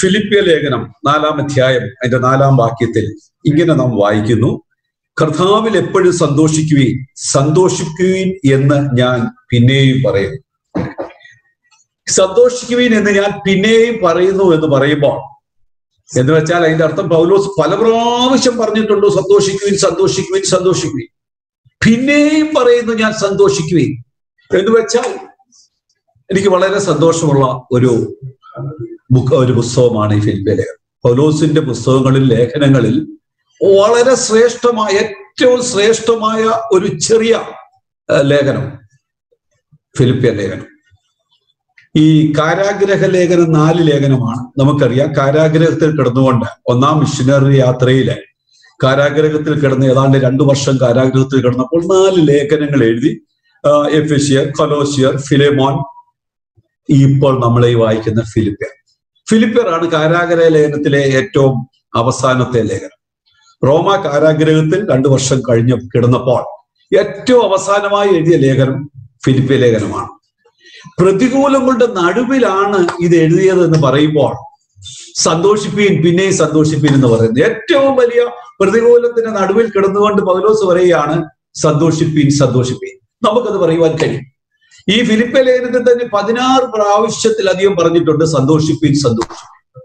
ഫിലിപ്പിയ ലേഖനം നാലാം അധ്യായം അതിന്റെ നാലാം വാക്യത്തിൽ ഇങ്ങനെ നാം വായിക്കുന്നു കർത്താവിൽ എപ്പോഴും സന്തോഷിക്കുവീൻ സന്തോഷിക്കുവീൻ എന്ന് ഞാൻ പിന്നെയും പറയുന്നു സന്തോഷിക്കുവീൻ എന്ന് ഞാൻ പിന്നെയും പറയുന്നു എന്ന് പറയുമ്പോൾ എന്ന് വെച്ചാൽ അതിന്റെ അർത്ഥം പൗലോസ് പല പ്രാവശ്യം പറഞ്ഞിട്ടുണ്ട് സന്തോഷിക്കുവിൻ സന്തോഷിക്കുവിൻ സന്തോഷിക്കുവിൻ പിന്നെയും പറയുന്നു ഞാൻ സന്തോഷിക്കുവിൻ എന്ന് വെച്ചാൽ എനിക്ക് വളരെ സന്തോഷമുള്ള ഒരു ബുക്ക് ഒരു പുസ്തകമാണ് ഈ ഫിലിപ്പിയ ലേഖനം പൗലോസിന്റെ പുസ്തകങ്ങളിൽ ലേഖനങ്ങളിൽ വളരെ ശ്രേഷ്ഠമായ ഏറ്റവും ശ്രേഷ്ഠമായ ഒരു ചെറിയ ഏഹ്, ലേഖനം ഫിലിപ്പിയ ലേഖനം ഈ കാരാഗ്രഹ ലേഖനം നാല് ലേഖനമാണ് നമുക്കറിയാം കാരാഗ്രഹത്തിൽ കിടന്നുകൊണ്ട് ഒന്നാം മിഷനറി യാത്രയിലെ കാരാഗ്രഹത്തിൽ കിടന്ന് ഏതാണ്ട് രണ്ടു വർഷം കാരാഗ്രഹത്തിൽ കിടന്നപ്പോൾ നാല് ലേഖനങ്ങൾ എഴുതി ആ, എഫെഷ്യർ കൊലോസിയർ ഫിലേമോൻ ഈ ഇപ്പോൾ നമ്മളെ ഈ വായിക്കുന്ന ഫിലിപ്പിയർ ഫിലിപ്പിയർ ആണ് കാരാഗ്രഹ ലേഖനത്തിലെ ഏറ്റവും അവസാനത്തെ ലേഖനം റോമ കാരാഗ്രഹത്തിൽ രണ്ടു വർഷം കഴിഞ്ഞ് കിടന്നപ്പോൾ ഏറ്റവും അവസാനമായി എഴുതിയ ലേഖനം ഫിലിപ്പിയ ലേഖനമാണ് പ്രതികൂലങ്ങളുടെ നടുവിലാണ് ഇത് എഴുതിയത് എന്ന് പറയുമ്പോൾ സന്തോഷിപ്പീൻ പിന്നെയും സന്തോഷിപ്പീൻ എന്ന് പറയുന്നത് ഏറ്റവും വലിയ പ്രതികൂലത്തിന്റെ നടുവിൽ കിടന്നുകൊണ്ട് പൗലോസ് പറയുകയാണ് സന്തോഷിപ്പീൻ സന്തോഷിപ്പീൻ നമുക്കത് പറയുവാൻ കഴിയും ഈ ഫിലിപ്പ ലേഖനത്തിൽ തന്നെ പതിനാറ് പ്രാവശ്യത്തിലധികം പറഞ്ഞിട്ടുണ്ട് സന്തോഷിപ്പീൻ സന്തോഷിപ്പീൻ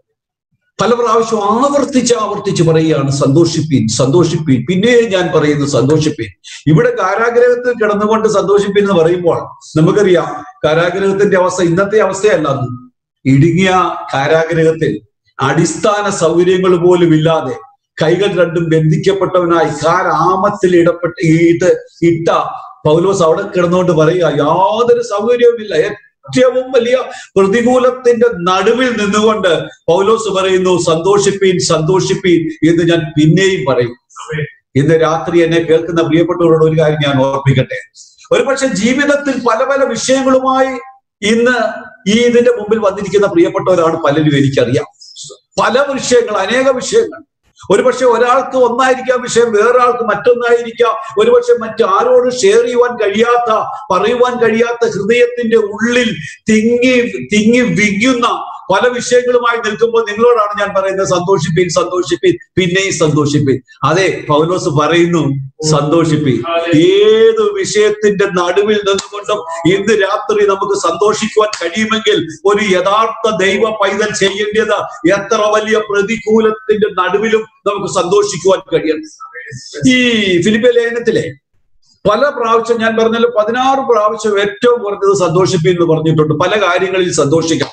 പല പ്രാവശ്യം ആവർത്തിച്ച് ആവർത്തിച്ച് പറയുകയാണ് സന്തോഷിപ്പീൻ സന്തോഷിപ്പീൻ പിന്നെയും ഞാൻ പറയുന്നു സന്തോഷിപ്പീൻ ഇവിടെ കാരാഗ്രഹത്തിൽ കിടന്നുകൊണ്ട് സന്തോഷിപ്പീൻ എന്ന് പറയുമ്പോൾ നമുക്കറിയാം കാരാഗ്രഹത്തിന്റെ അവസ്ഥ ഇന്നത്തെ അവസ്ഥയല്ല അത് ഇടുങ്ങിയ കാരാഗ്രഹത്തിൽ അടിസ്ഥാന സൗകര്യങ്ങൾ പോലും ഇല്ലാതെ കൈകൾ രണ്ടും ബന്ധിക്കപ്പെട്ടവനായി കാരാമത്തിൽ ഇടപെട്ട് ഇത് ഇട്ട പൗലോസ് അവിടെ കിടന്നുകൊണ്ട് പറയുക യാതൊരു സൗകര്യവുമില്ല ഏറ്റവും വലിയ പ്രതികൂലത്തിന്റെ നടുവിൽ നിന്നുകൊണ്ട് പൗലോസ് പറയുന്നു സന്തോഷിപ്പീൻ സന്തോഷിപ്പീൻ എന്ന് ഞാൻ പിന്നെയും പറയും ഇന്ന് രാത്രി എന്നെ കേൾക്കുന്ന പ്രിയപ്പെട്ടവരോട് ഒരു കാര്യം ഞാൻ ഓർപ്പിക്കട്ടെ ഒരുപക്ഷെ ജീവിതത്തിൽ പല പല വിഷയങ്ങളുമായി ഇന്ന് ഈ ഇതിന്റെ മുമ്പിൽ വന്നിരിക്കുന്ന പ്രിയപ്പെട്ടവരാണ് പലരും എനിക്കറിയാം പല വിഷയങ്ങൾ അനേക വിഷയങ്ങൾ ഒരുപക്ഷെ ഒരാൾക്ക് ഒന്നായിരിക്കാം വിഷയം വേറൊരാൾക്ക് മറ്റൊന്നായിരിക്കാം ഒരുപക്ഷെ മറ്റാരോടും ഷെയർ ചെയ്യുവാൻ കഴിയാത്ത പറയുവാൻ കഴിയാത്ത ഹൃദയത്തിന്റെ ഉള്ളിൽ തിങ്ങി തിങ്ങി വിങ്ങുന്ന പല വിഷയങ്ങളുമായി നിൽക്കുമ്പോൾ നിങ്ങളോടാണ് ഞാൻ പറയുന്നത് സന്തോഷിപ്പീൻ സന്തോഷിപ്പീൻ പിന്നെയും സന്തോഷിപ്പീൻ അതെ പൗലോസ് പറയുന്നു സന്തോഷിപ്പീൻ ഏത് വിഷയത്തിന്റെ നടുവിൽ നിന്നുകൊണ്ടും ഇന്ന് രാത്രി നമുക്ക് സന്തോഷിക്കുവാൻ കഴിയുമെങ്കിൽ ഒരു യഥാർത്ഥ ദൈവ പൈതൽ ചെയ്യേണ്ടത് എത്ര വലിയ പ്രതികൂലത്തിന്റെ നടുവിലും നമുക്ക് സന്തോഷിക്കുവാൻ കഴിയണം ഈ ഫിലിപ്പ ലേഖനത്തിലെ പല പ്രാവശ്യം ഞാൻ പറഞ്ഞല്ലോ പതിനാറ് പ്രാവശ്യം ഏറ്റവും കുറഞ്ഞത് സന്തോഷിപ്പീൻ എന്ന് പറഞ്ഞിട്ടുണ്ട് പല കാര്യങ്ങളിൽ സന്തോഷിക്കാം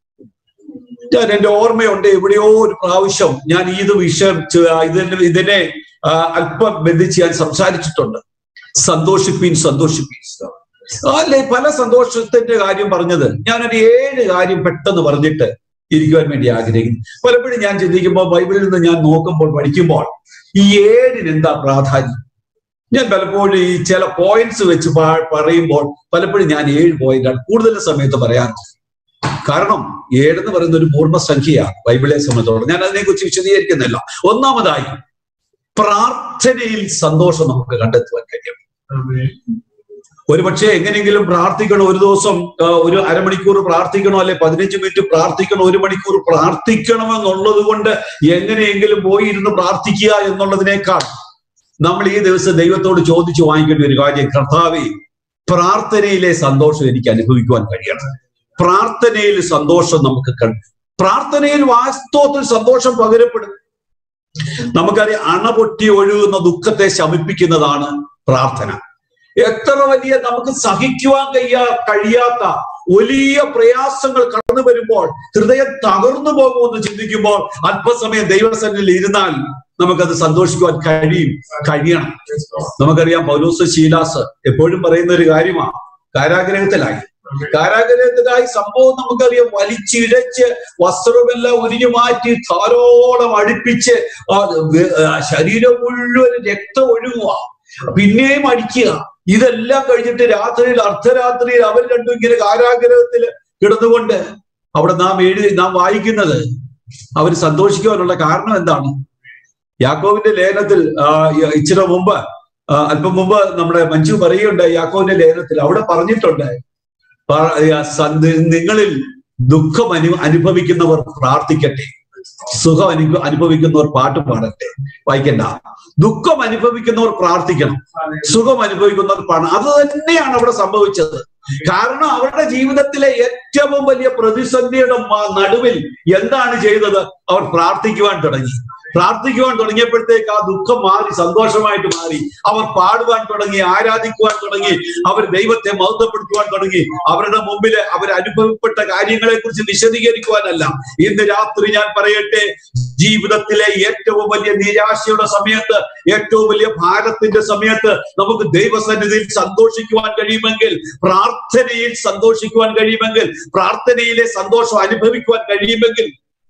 ഞാൻ എന്റെ ഓർമ്മയുണ്ട് എവിടെയോ ഒരു പ്രാവശ്യം ഞാൻ ഇത് വിഷയം ചെ- ഇതിനെ ഇതിനെ ആ, അല്പം ബന്ധിച്ച് ഞാൻ സംസാരിച്ചിട്ടുണ്ട് സന്തോഷിപ്പീൻ സന്തോഷിപ്പീൻ അല്ലെ പല സന്തോഷത്തിന്റെ കാര്യം പറഞ്ഞത് ഞാനൊരു ഏഴ് കാര്യം പെട്ടെന്ന് പറഞ്ഞിട്ട് ഇരിക്കുവാൻ വേണ്ടി ആഗ്രഹിക്കുന്നു പലപ്പോഴും ഞാൻ ചിന്തിക്കുമ്പോൾ ബൈബിളിൽ നിന്ന് ഞാൻ നോക്കുമ്പോൾ പഠിക്കുമ്പോൾ ഈ ഏഴിന് എന്താ പ്രാധാന്യം ഞാൻ പലപ്പോഴും ഈ ചില പോയിന്റ്സ് വെച്ച് പ- പറയുമ്പോൾ പലപ്പോഴും ഞാൻ ഏഴ് പോയിന്റാണ് കൂടുതൽ സമയത്ത് പറയാറുണ്ട് കാരണം ഏഴെന്ന് പറയുന്ന ഒരു പൂർണ്ണസംഖ്യയാണ് ബൈബിളെ സംബന്ധിച്ചോളം ഞാൻ അതിനെക്കുറിച്ച് വിശദീകരിക്കുന്നില്ല ഒന്നാമതായി പ്രാർത്ഥനയിൽ സന്തോഷം നമുക്ക് കണ്ടെത്തുവാൻ കഴിയും ഒരുപക്ഷെ എങ്ങനെയെങ്കിലും പ്രാർത്ഥിക്കണം ഒരു ദിവസം ആ, ഒരു അരമണിക്കൂർ പ്രാർത്ഥിക്കണോ അല്ലെ പതിനഞ്ച് മിനിറ്റ് പ്രാർത്ഥിക്കണോ ഒരു മണിക്കൂർ പ്രാർത്ഥിക്കണമെന്നുള്ളത് കൊണ്ട് എങ്ങനെയെങ്കിലും പോയി ഇരുന്ന് പ്രാർത്ഥിക്കുക എന്നുള്ളതിനേക്കാൾ നമ്മൾ ഈ ദിവസം ദൈവത്തോട് ചോദിച്ചു വാങ്ങിക്കേണ്ട ഒരു കാര്യം കർത്താവെ പ്രാർത്ഥനയിലെ സന്തോഷം എനിക്ക് അനുഭവിക്കുവാൻ കഴിയണം പ്രാർത്ഥനയിൽ സന്തോഷം നമുക്ക് കണ്ടു പ്രാർത്ഥനയിൽ വാസ്തവത്തിൽ സന്തോഷം പകരപ്പെടും നമുക്കറിയാം അണ പൊട്ടി ഒഴുകുന്ന ദുഃഖത്തെ ശമിപ്പിക്കുന്നതാണ് പ്രാർത്ഥന എത്ര വലിയ നമുക്ക് സഹിക്കുവാൻ കഴിയാ കഴിയാത്ത വലിയ പ്രയാസങ്ങൾ കടന്നു വരുമ്പോൾ ഹൃദയം തകർന്നു പോകുമെന്ന് ചിന്തിക്കുമ്പോൾ അല്പസമയം ദൈവസന്നിധിയിൽ ഇരുന്നാൽ നമുക്കത് സന്തോഷിക്കുവാൻ കഴിയും കഴിയണം നമുക്കറിയാം പൗലോസ് ശീലാസ് എപ്പോഴും പറയുന്ന ഒരു കാര്യമാണ് കാരാഗ്രഹത്തിലായി കാരാഗ്രഹത്തിലായി സംഭവം നമുക്കറിയാം വലിച്ചിഴച്ച് വസ്ത്രമെല്ലാം ഉരിഞ്ഞു മാറ്റി ധാരോളം അടുപ്പിച്ച് ആ വെ- ആ ശരീരം മുഴുവൻ രക്തം ഒഴുകുക പിന്നെയും അടിക്കുക ഇതെല്ലാം കഴിഞ്ഞിട്ട് രാത്രിയിൽ അർദ്ധരാത്രിയിൽ അവർ രണ്ടും ഇങ്ങനെ കാരാഗ്രഹത്തിൽ കിടന്നുകൊണ്ട് അവിടെ നാം എഴുതി നാം വായിക്കുന്നത് അവർ സന്തോഷിക്കുവാനുള്ള കാരണം എന്താണ് യാക്കോവിന്റെ ലേഖനത്തിൽ ആ, ഇച്ചിരി മുമ്പ് ആ, അല്പം മുമ്പ് നമ്മുടെ മഞ്ജു പറയുകയുണ്ട് യാക്കോവിന്റെ ലേഖനത്തിൽ അവിടെ പറഞ്ഞിട്ടുണ്ട് പ- ആ, സന്ത- നിങ്ങളിൽ ദുഃഖം അനു അനുഭവിക്കുന്നവർ പ്രാർത്ഥിക്കട്ടെ സുഖം അനു അനുഭവിക്കുന്നവർ പാട്ട് പാടട്ടെ വായിക്കണ്ട ദുഃഖം അനുഭവിക്കുന്നവർ പ്രാർത്ഥിക്കണം സുഖം അനുഭവിക്കുന്നവർ പാടണം അത് തന്നെയാണ് അവിടെ സംഭവിച്ചത് കാരണം അവരുടെ ജീവിതത്തിലെ ഏറ്റവും വലിയ പ്രതിസന്ധിയുടെ മ- നടുവിൽ എന്താണ് ചെയ്തത് അവർ പ്രാർത്ഥിക്കുവാൻ തുടങ്ങി പ്രാർത്ഥിക്കുവാൻ തുടങ്ങിയപ്പോഴത്തേക്ക് ആ ദുഃഖം മാറി സന്തോഷമായിട്ട് മാറി അവർ പാടുവാൻ തുടങ്ങി ആരാധിക്കുവാൻ തുടങ്ങി അവർ ദൈവത്തെ മഹത്വപ്പെടുത്തുവാൻ തുടങ്ങി അവരുടെ മുമ്പിൽ അവർ അനുഭവപ്പെട്ട കാര്യങ്ങളെ കുറിച്ച് വിശദീകരിക്കുവാനല്ല ഇന്ന് രാത്രി ഞാൻ പറയട്ടെ ജീവിതത്തിലെ ഏറ്റവും വലിയ നിരാശയുടെ സമയത്ത് ഏറ്റവും വലിയ ഭാരത്തിന്റെ സമയത്ത് നമുക്ക് ദൈവസന്നിധിയിൽ സന്തോഷിക്കുവാൻ കഴിയുമെങ്കിൽ പ്രാർത്ഥനയിൽ സന്തോഷിക്കുവാൻ കഴിയുമെങ്കിൽ പ്രാർത്ഥനയിലെ സന്തോഷം അനുഭവിക്കുവാൻ കഴിയുമെങ്കിൽ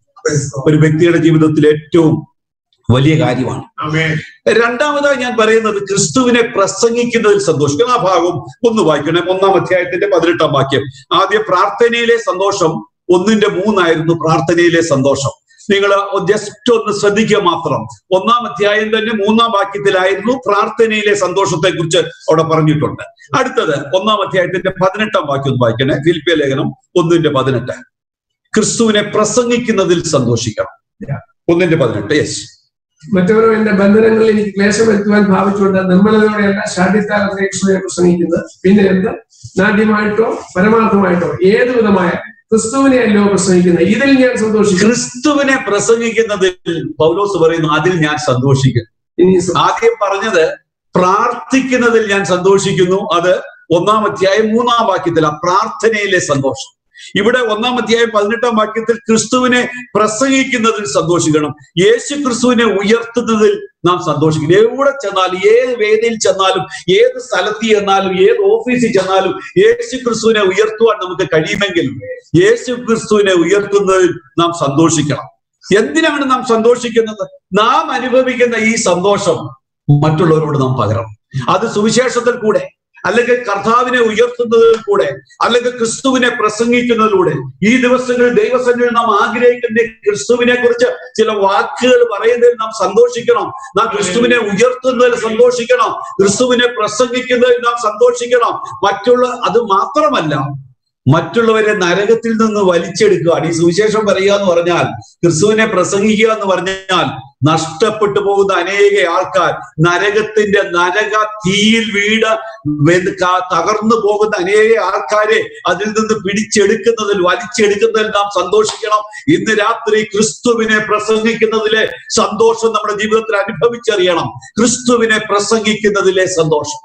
ഒരു വ്യക്തിയുടെ ജീവിതത്തിൽ ഏറ്റവും വലിയ കാര്യമാണ് Amen. രണ്ടാമതായി ഞാൻ പറയുന്നത് ക്രിസ്തുവിനെ പ്രസംഗിക്കുന്നതിൽ സന്തോഷിക്കണം ആ ഭാഗം ഒന്ന് വായിക്കണേ ഒന്നാം അധ്യായത്തിന്റെ പതിനെട്ടാം വാക്യം ആദ്യം പ്രാർത്ഥനയിലെ സന്തോഷം ഒന്നിന്റെ മൂന്നായിരുന്നു പ്രാർത്ഥനയിലെ സന്തോഷം നിങ്ങൾ ജസ്റ്റ് ഒന്ന് ശ്രദ്ധിക്കുക മാത്രം ഒന്നാം അധ്യായം തന്നെ മൂന്നാം വാക്യത്തിലായിരുന്നു പ്രാർത്ഥനയിലെ സന്തോഷത്തെ കുറിച്ച് അവിടെ പറഞ്ഞിട്ടുണ്ട് അടുത്തത് ഒന്നാം അധ്യായത്തിന്റെ പതിനെട്ടാം വാക്യം ഒന്ന് വായിക്കണേ ഫിലിപ്പിയ ലേഖനം ഒന്നിന്റെ പതിനെട്ട് ക്രിസ്തുവിനെ പ്രസംഗിക്കുന്നതിൽ സന്തോഷിക്കണം ഒന്നിന്റെ പതിനെട്ട് യെസ് മറ്റവരോ എന്റെ ബന്ധനങ്ങളിൽ എനിക്ക് ക്ലേശം വരുത്തുവാൻ ഭാവിച്ചുകൊണ്ട് നിർമ്മലതയോടെയല്ല ശാഠ്യത്താൽ ക്രിസ്തുവിനെ പ്രസംഗിക്കുന്നത് പിന്നെ എന്ത് നാട്യമായിട്ടോ പരമാർത്ഥമായിട്ടോ ഏത് വിധമായ ക്രിസ്തുവിനെ അല്ലോ പ്രസംഗിക്കുന്നത് ഇതിൽ ഞാൻ സന്തോഷിക്കുന്നു ക്രിസ്തുവിനെ പ്രസംഗിക്കുന്നതിൽ പൗലോസ് പറയുന്നു അതിൽ ഞാൻ സന്തോഷിക്കുന്നു ഇനി സ- ആദ്യം പറഞ്ഞത് പ്രാർത്ഥിക്കുന്നതിൽ ഞാൻ സന്തോഷിക്കുന്നു അത് ഒന്നാം അധ്യായം മൂന്നാം വാക്യത്തിൽ ആ പ്രാർത്ഥനയിലെ സന്തോഷം ഇവിടെ ഒന്നാം അധ്യായം പതിനെട്ടാം വാക്യത്തിൽ ക്രിസ്തുവിനെ പ്രസംഗിക്കുന്നതിൽ സന്തോഷിക്കണം യേശു ക്രിസ്തുവിനെ ഉയർത്തുന്നതിൽ നാം സന്തോഷിക്കണം എവിടെ ചെന്നാലും ഏത് വേദിയിൽ ചെന്നാലും ഏത് സ്ഥലത്ത് ചെന്നാലും ഏത് ഓഫീസിൽ ചെന്നാലും യേശു ക്രിസ്തുവിനെ ഉയർത്തുവാൻ നമുക്ക് കഴിയുമെങ്കിൽ യേശു ക്രിസ്തുവിനെ ഉയർത്തുന്നതിൽ നാം സന്തോഷിക്കണം എന്തിനാണ് നാം സന്തോഷിക്കുന്നത് നാം അനുഭവിക്കുന്ന ഈ സന്തോഷം മറ്റുള്ളവരോട് നാം പകരണം അത് സുവിശേഷത്തിൽ കൂടെ അല്ലെങ്കിൽ കർത്താവിനെ ഉയർത്തുന്നതിൽ കൂടെ അല്ലെങ്കിൽ ക്രിസ്തുവിനെ പ്രസംഗിക്കുന്നതിലൂടെ ഈ ദിവസങ്ങളിൽ ദൈവസന്നിധിയിൽ നാം ആഗ്രഹിക്കുന്ന ക്രിസ്തുവിനെ കുറിച്ച് ചില വാക്കുകൾ പറയുന്നതിൽ നാം സന്തോഷിക്കണം നാം ക്രിസ്തുവിനെ ഉയർത്തുന്നതിൽ സന്തോഷിക്കണം ക്രിസ്തുവിനെ പ്രസംഗിക്കുന്നതിൽ നാം സന്തോഷിക്കണം മറ്റുള്ള അത് മാത്രമല്ല മറ്റുള്ളവരെ നരകത്തിൽ നിന്ന് വലിച്ചെടുക്കുകയാണ് ഈ സുവിശേഷം പറയുക എന്ന് പറഞ്ഞാൽ ക്രിസ്തുവിനെ പ്രസംഗിക്കുക എന്ന് പറഞ്ഞാൽ നഷ്ടപ്പെട്ടു പോകുന്ന അനേക ആൾക്കാർ നരകത്തിന്റെ നരക തീയിൽ വീട് വെന്ത് ക- തകർന്നു പോകുന്ന അനേക ആൾക്കാരെ അതിൽ നിന്ന് പിടിച്ചെടുക്കുന്നതിൽ വലിച്ചെടുക്കുന്നതിൽ നാം സന്തോഷിക്കണം ഇന്ന് രാത്രി ക്രിസ്തുവിനെ പ്രസംഗിക്കുന്നതിലെ സന്തോഷം നമ്മുടെ ജീവിതത്തിൽ അനുഭവിച്ചറിയണം ക്രിസ്തുവിനെ പ്രസംഗിക്കുന്നതിലെ സന്തോഷം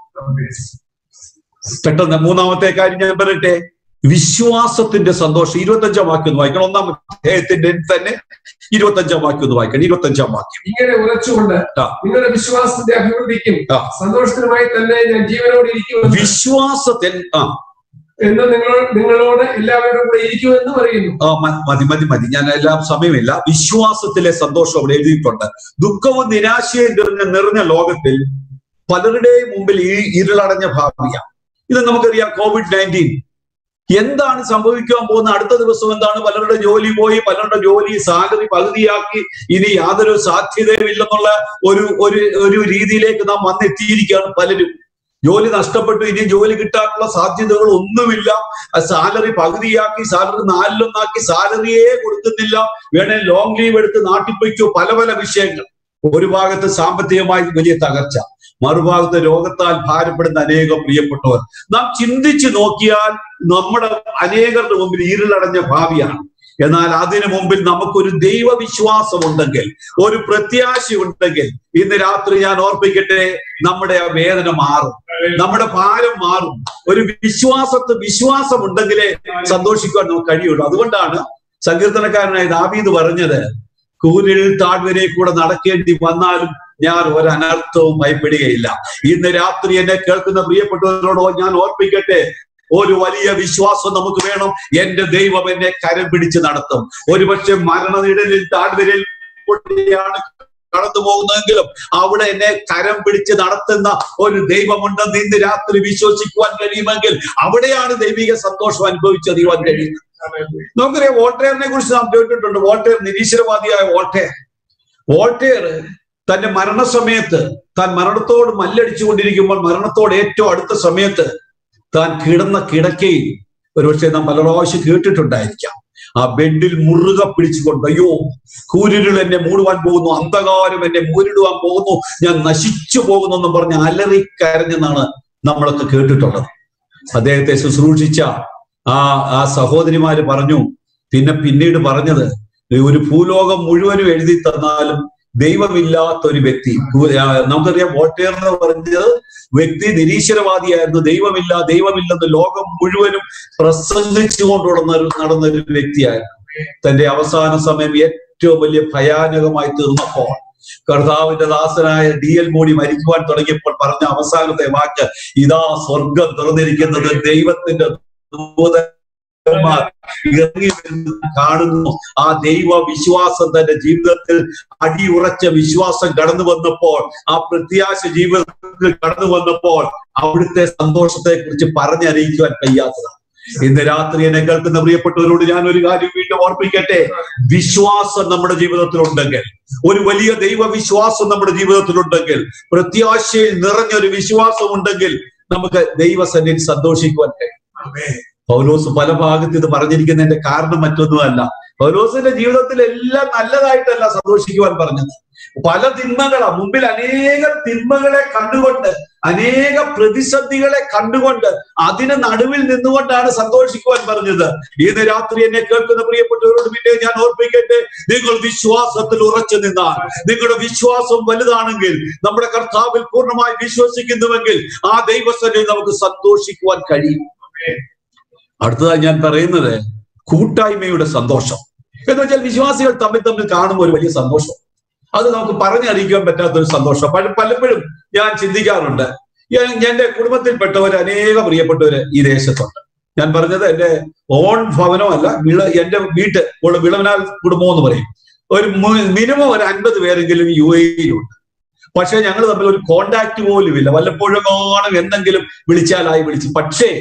പെട്ടെന്ന് മൂന്നാമത്തെ കാര്യം ഞാൻ പറയട്ടെ വിശ്വാസത്തിന്റെ സന്തോഷം ഇരുപത്തഞ്ചാം വാക്യം ഒന്ന് വായിക്കണം ഒന്നാം അധ്യായത്തിന്റെ തന്നെ ഇരുപത്തഞ്ചാം വാക്യം ഒന്ന് വായിക്കണം ഇരുപത്തഞ്ചാം വാക്യം ഇങ്ങനെ ഉറച്ചുകൊണ്ട് ആ. നിങ്ങളുടെ വിശ്വാസത്തിന്റെ അഭിവൃദ്ധിക്കും ആ. സന്തോഷത്തിനുമായി തന്നെ ഞാൻ ജീവനോട് ഇരിക്കുമെന്ന് വിശ്വാസത്തിൽ ആ എന്ന് നിങ്ങൾ നിങ്ങളോട് എല്ലാവരോടും കൂടെ ഇരിക്കുമെന്ന് പറയുന്നു ആ, മ- മതി മതി മതി ഞാൻ എല്ലാം സമയമില്ല വിശ്വാസത്തിലെ സന്തോഷം അവിടെ എഴുതിയിട്ടുണ്ട് ദുഃഖവും നിരാശയും നിറഞ്ഞ നിറഞ്ഞ ലോകത്തിൽ പലരുടെയും മുമ്പിൽ ഈ ഇരുളടഞ്ഞ ഭാവിയാണ് ഇത് നമുക്കറിയാം കോവിഡ് നയൻറ്റീൻ എന്താണ് സംഭവിക്കാൻ പോകുന്ന അടുത്ത ദിവസം എന്താണ് പലരുടെ ജോലി പോയി പലരുടെ ജോലി സാലറി പകുതിയാക്കി ഇനി യാതൊരു സാധ്യതയുമില്ലെന്നുള്ള ഒരു ഒരു ഒരു രീതിയിലേക്ക് നാം വന്നെത്തിയിരിക്കുകയാണ് പലരും ജോലി നഷ്ടപ്പെട്ടു ഇനി ജോലി കിട്ടാനുള്ള സാധ്യതകൾ ഒന്നുമില്ല ആ സാലറി പകുതിയാക്കി സാലറി നാലിലൊന്നാക്കി സാലറിയേ കൊടുക്കുന്നില്ല വേണേ ലോങ് ലീവ് എടുത്ത് നാട്ടിൽ പോയിക്കോ പല പല വിഷയങ്ങൾ ഒരു ഭാഗത്ത് സാമ്പത്തികമായി വലിയ തകർച്ച മറുഭാഗത്ത് രോഗത്താൽ ഭാരപ്പെടുന്ന അനേകം പ്രിയപ്പെട്ടവർ നാം ചിന്തിച്ചു നോക്കിയാൽ നമ്മുടെ അനേകരുടെ മുമ്പിൽ ഇരുളടഞ്ഞ ഭാവിയാണ് എന്നാൽ അതിനു മുമ്പിൽ നമുക്കൊരു ദൈവവിശ്വാസം ഉണ്ടെങ്കിൽ ഒരു പ്രത്യാശ ഉണ്ടെങ്കിൽ ഇന്ന് രാത്രി ഞാൻ ഓർപ്പിക്കട്ടെ നമ്മുടെ ആ വേദന മാറും നമ്മുടെ ഭാരം മാറും ഒരു വിശ്വാസത്ത് വിശ്വാസം ഉണ്ടെങ്കിലേ സന്തോഷിക്കുവാൻ നമുക്ക് കഴിയുള്ളൂ അതുകൊണ്ടാണ് സങ്കീർത്തനക്കാരനായ ദാവീദ് പറഞ്ഞത് കൂരിൽ താഴ്വരെ കൂടെ നടക്കേണ്ടി വന്നാലും ഞാൻ ഒരനർത്ഥവും ഭയപ്പെടുകയില്ല ഇന്ന് രാത്രി എന്നെ കേൾക്കുന്ന പ്രിയപ്പെട്ടവരോടോ ഞാൻ ഓർപ്പിക്കട്ടെ ഒരു വലിയ വിശ്വാസം നമുക്ക് വേണം എന്റെ ദൈവം എന്നെ കരം പിടിച്ച് നടത്തും ഒരുപക്ഷെ മരണനിടലിൽ താഴ്വരയിൽ കൂടിയാണ് കടന്നു പോകുന്നതെങ്കിലും അവിടെ എന്നെ കരം പിടിച്ച് നടത്തുന്ന ഒരു ദൈവമുണ്ടെന്ന് ഇന്ന് രാത്രി വിശ്വസിക്കുവാൻ കഴിയുമെങ്കിൽ അവിടെയാണ് ദൈവിക സന്തോഷം അനുഭവിച്ചറിയുവാൻ കഴിയുന്നത് നമുക്കറിയാം വോൾട്ടേറിനെ കുറിച്ച് നാം കേട്ടിട്ടുണ്ട് വോൾട്ടേർ നിരീശ്വരവാദിയായ വോൾട്ടേർ വോൾട്ടേർ തന്റെ മരണസമയത്ത് താൻ മരണത്തോട് മല്ലടിച്ചുകൊണ്ടിരിക്കുമ്പോൾ മരണത്തോട് ഏറ്റവും അടുത്ത സമയത്ത് താൻ കിടന്ന കിടക്കയിൽ ഒരുപക്ഷെ നാം പല പ്രാവശ്യം കേട്ടിട്ടുണ്ടായിരിക്കാം ആ ബെഡിൽ മുറുകെ പിടിച്ചുകൊണ്ട് അയ്യോ കൂരിരുൾ എന്നെ മൂടുവാൻ പോകുന്നു അന്ധകാരം എന്നെ മൂരിടുവാൻ പോകുന്നു ഞാൻ നശിച്ചു പോകുന്നു എന്നും പറഞ്ഞ് അലറി കരഞ്ഞെന്നാണ് നമ്മളൊക്കെ കേട്ടിട്ടുള്ളത് അദ്ദേഹത്തെ ശുശ്രൂഷിച്ച ആ ആ സഹോദരിമാര് പറഞ്ഞു പിന്നെ പിന്നീട് പറഞ്ഞത് ഒരു ഭൂലോകം മുഴുവനും എഴുതി തന്നാലും ദൈവമില്ലാത്ത ഒരു വ്യക്തി ഭൂ- ആ, നമുക്കറിയാം വോട്ടേർ എന്ന് പറഞ്ഞത് വ്യക്തി നിരീശ്വരവാദിയായിരുന്നു ദൈവമില്ല ദൈവമില്ലെന്ന് ലോകം മുഴുവനും പ്രസംഗിച്ചുകൊണ്ട് നടന്ന ഒരു നടന്ന ഒരു വ്യക്തിയായിരുന്നു തന്റെ അവസാന സമയം ഏറ്റവും വലിയ ഭയാനകമായി തീർന്നപ്പോൾ കർത്താവിന്റെ ദാസനായ ഡി എൽ മോഡി മരിക്കുവാൻ തുടങ്ങിയപ്പോൾ പറഞ്ഞ അവസാനത്തെ വാക്ക് ഇതാ സ്വർഗം തുറന്നിരിക്കുന്നത് ദൈവത്തിന്റെ ദൂതന്മാർ ഇറങ്ങി വരുന്നത് കാണുന്നു ആ ദൈവ വിശ്വാസം തന്റെ ജീവിതത്തിൽ അടിയുറച്ച വിശ്വാസം കടന്നു വന്നപ്പോൾ ആ പ്രത്യാശ ജീവിതത്തിൽ കടന്നു വന്നപ്പോൾ അവിടുത്തെ സന്തോഷത്തെ കുറിച്ച് പറഞ്ഞറിയിക്കുവാൻ കഴിയാത്തതാണ് ഇന്ന് രാത്രി എന്നെ കേൾക്കുന്ന പ്രിയപ്പെട്ടവരോട് ഞാൻ ഒരു കാര്യം വീണ്ടും ഓർപ്പിക്കട്ടെ വിശ്വാസം നമ്മുടെ ജീവിതത്തിലുണ്ടെങ്കിൽ ഒരു വലിയ ദൈവ വിശ്വാസം നമ്മുടെ ജീവിതത്തിലുണ്ടെങ്കിൽ പ്രത്യാശയിൽ നിറഞ്ഞൊരു വിശ്വാസം ഉണ്ടെങ്കിൽ നമുക്ക് ദൈവസന്നിധി സന്തോഷിക്കുവാൻ കഴിയും പൗലോസ് പല ഭാഗത്ത് ഇത് പറഞ്ഞിരിക്കുന്നതിന്റെ കാരണം മറ്റൊന്നുമല്ല പൗലോസിന്റെ ജീവിതത്തിൽ എല്ലാം നല്ലതായിട്ടല്ല സന്തോഷിക്കുവാൻ പറഞ്ഞത് പല തിന്മകളാ മുമ്പിൽ അനേക തിന്മകളെ കണ്ടുകൊണ്ട് അനേക പ്രതിസന്ധികളെ കണ്ടുകൊണ്ട് അതിന് നടുവിൽ നിന്നുകൊണ്ടാണ് സന്തോഷിക്കുവാൻ പറഞ്ഞത് ഇന്ന് രാത്രി എന്നെ കേൾക്കുന്ന പ്രിയപ്പെട്ടവരോട് പിന്നെ ഞാൻ ഓർപ്പിക്കട്ടെ നിങ്ങൾ വിശ്വാസത്തിൽ ഉറച്ചു നിന്നാൽ നിങ്ങളുടെ വിശ്വാസം വലുതാണെങ്കിൽ നമ്മുടെ കർത്താവിൽ പൂർണ്ണമായി വിശ്വസിക്കുന്നുവെങ്കിൽ ആ ദൈവസ്ഥനിൽ നമുക്ക് സന്തോഷിക്കുവാൻ കഴിയും അടുത്തതായി ഞാൻ പറയുന്നത് കൂട്ടായ്മയുടെ സന്തോഷം എന്ന് വെച്ചാൽ വിശ്വാസികൾ തമ്മിൽ തമ്മിൽ കാണുമ്പോൾ ഒരു വലിയ സന്തോഷം അത് നമുക്ക് പറഞ്ഞറിയിക്കാൻ പറ്റാത്ത ഒരു സന്തോഷം പല- പലപ്പോഴും ഞാൻ ചിന്തിക്കാറുണ്ട് ഞാൻ- എന്റെ കുടുംബത്തിൽപ്പെട്ടവർ അനേക പ്രിയപ്പെട്ടവര് ഈ ദേശത്തുണ്ട് ഞാൻ പറഞ്ഞത് എന്റെ ഓൺ ഭവനമല്ല വിള എന്റെ വീട്ട് ഉള്ള വിളവനാൽ കുടുംബം എന്ന് പറയും ഒരു മിനിമം ഒരു അൻപത് പേരെങ്കിലും യു എയിലുണ്ട് പക്ഷെ ഞങ്ങൾ തമ്മിൽ ഒരു കോണ്ടാക്ട് പോലും ഇല്ല വല്ലപ്പോഴും കാണും എന്തെങ്കിലും വിളിച്ചാലായി വിളിച്ച് പക്ഷേ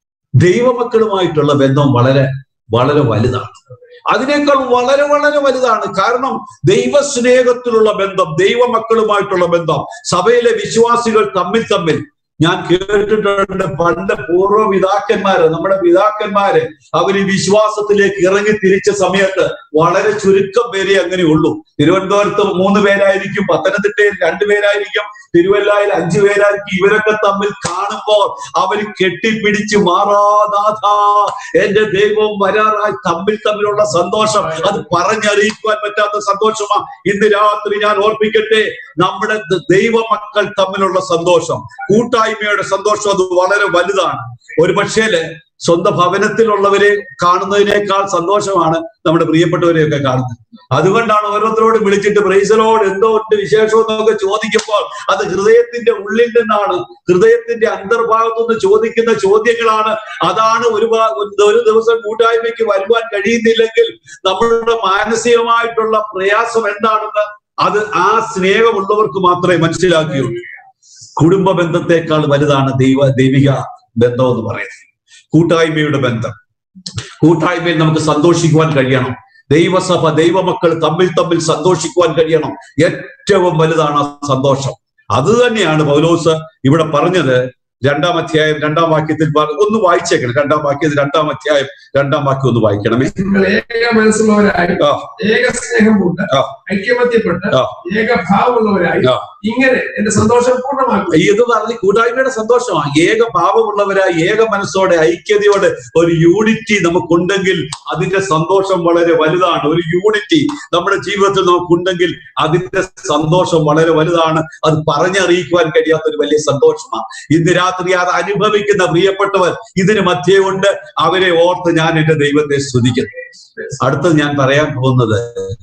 ദൈവമക്കളുമായിട്ടുള്ള ബന്ധം വളരെ വളരെ വലുതാണ് അതിനേക്കാൾ വളരെ വളരെ വലുതാണ് കാരണം ദൈവസ്നേഹത്തിലുള്ള ബന്ധം ദൈവമക്കളുമായിട്ടുള്ള ബന്ധം സഭയിലെ വിശ്വാസികൾ തമ്മിൽ തമ്മിൽ ഞാൻ കേട്ടിട്ടുണ്ട് പണ്ട് പൂർവ്വ പിതാക്കന്മാര് നമ്മുടെ പിതാക്കന്മാര് അവർ ഈ വിശ്വാസത്തിലേക്ക് ഇറങ്ങി തിരിച്ച സമയത്ത് വളരെ ചുരുക്കം പേരെ അങ്ങനെ ഉള്ളൂ തിരുവനന്തപുരത്ത് മൂന്ന് പേരായിരിക്കും പത്തനംതിട്ടയിൽ രണ്ടുപേരായിരിക്കും തിരുവല്ലായിൽ അഞ്ചു പേരായിരിക്കും ഇവരൊക്കെ തമ്മിൽ കാണുമ്പോൾ അവർ കെട്ടിപ്പിടിച്ച് മാറാനാഥ എന്റെ ദൈവവും വരാറായി തമ്മിൽ തമ്മിലുള്ള സന്തോഷം അത് പറഞ്ഞറിയിക്കുവാൻ പറ്റാത്ത സന്തോഷമാ ഇന്ന് രാത്രി ഞാൻ ഓർപ്പിക്കട്ടെ നമ്മുടെ ദ- ദൈവമക്കൾ തമ്മിലുള്ള സന്തോഷം കൂട്ടായ്മയുടെ സന്തോഷം അത് വളരെ വലുതാണ് ഒരു പക്ഷേല് സ്വന്തം ഭവനത്തിലുള്ളവരെ കാണുന്നതിനേക്കാൾ സന്തോഷമാണ് നമ്മുടെ പ്രിയപ്പെട്ടവരെയൊക്കെ കാണുന്നത് അതുകൊണ്ടാണ് ഓരോരുത്തരോടും വിളിച്ചിട്ട് പ്രൈസലോട് എന്തോ ഉണ്ട് വിശേഷം എന്നൊക്കെ ചോദിക്കുമ്പോൾ അത് ഹൃദയത്തിന്റെ ഉള്ളിൽ നിന്നാണ് ഹൃദയത്തിന്റെ അന്തർഭാഗത്തു നിന്ന് ചോദിക്കുന്ന ചോദ്യങ്ങളാണ് അതാണ് ഒരു ഭാ- ഒരു ദിവസം കൂട്ടായ്മയ്ക്ക് വരുവാൻ കഴിയുന്നില്ലെങ്കിൽ നമ്മളുടെ മാനസികമായിട്ടുള്ള പ്രയാസം എന്താണെന്ന് അത് ആ സ്നേഹമുള്ളവർക്ക് മാത്രമേ മനസ്സിലാക്കിയുള്ളൂ കുടുംബ ബന്ധത്തെക്കാൾ വലുതാണ് ദൈവ ദൈവിക ബന്ധം എന്ന് പറയുന്നത് കൂട്ടായ്മയുടെ ബന്ധം കൂട്ടായ്മയിൽ നമുക്ക് സന്തോഷിക്കുവാൻ കഴിയണം ദൈവസഭ ദൈവമക്കൾ തമ്മിൽ തമ്മിൽ സന്തോഷിക്കുവാൻ കഴിയണം ഏറ്റവും വലുതാണ് ആ സന്തോഷം അത് തന്നെയാണ് പൗലോസ് ഇവിടെ പറഞ്ഞത് രണ്ടാം അധ്യായം രണ്ടാം വാക്യത്തിൽ പറ- ഒന്ന് വായിച്ചേക്കണം രണ്ടാം വാക്യത്തിൽ രണ്ടാം അധ്യായം രണ്ടാം വാക്യം ഒന്ന് വായിക്കണമേ നിങ്ങൾ ഏക മനസ്സുള്ളവരായി ആ. ഏക സ്നേഹം കൊണ്ട് ആ. ഐക്യമത്യപ്പെട്ട് ആ. ഏക ഭാവമുള്ളവരായി ആ. ഇങ്ങനെ എന്റെ സന്തോഷം പൂർണ്ണമാക്കും ഇത് പറഞ്ഞ് കൂട്ടായ്മയുടെ സന്തോഷമാണ് ഏക പാപമുള്ളവരായി ഏക മനസ്സോടെ ഐക്യതയോടെ ഒരു യൂണിറ്റി നമുക്കുണ്ടെങ്കിൽ അതിന്റെ സന്തോഷം വളരെ വലുതാണ് ഒരു യൂണിറ്റി നമ്മുടെ ജീവിതത്തിൽ നമുക്കുണ്ടെങ്കിൽ അതിന്റെ സന്തോഷം വളരെ വലുതാണ് അത് പറഞ്ഞറിയിക്കുവാൻ കഴിയാത്ത ഒരു വലിയ സന്തോഷമാണ് ഇന്ന് രാത്രി അത് അനുഭവിക്കുന്ന പ്രിയപ്പെട്ടവർ ഇതിന് മധ്യേ കൊണ്ട് അവരെ ഓർത്ത് ഞാൻ എന്റെ ദൈവത്തെ സ്തുതിക്കുന്നു അടുത്തത് ഞാൻ പറയാൻ പോകുന്നത്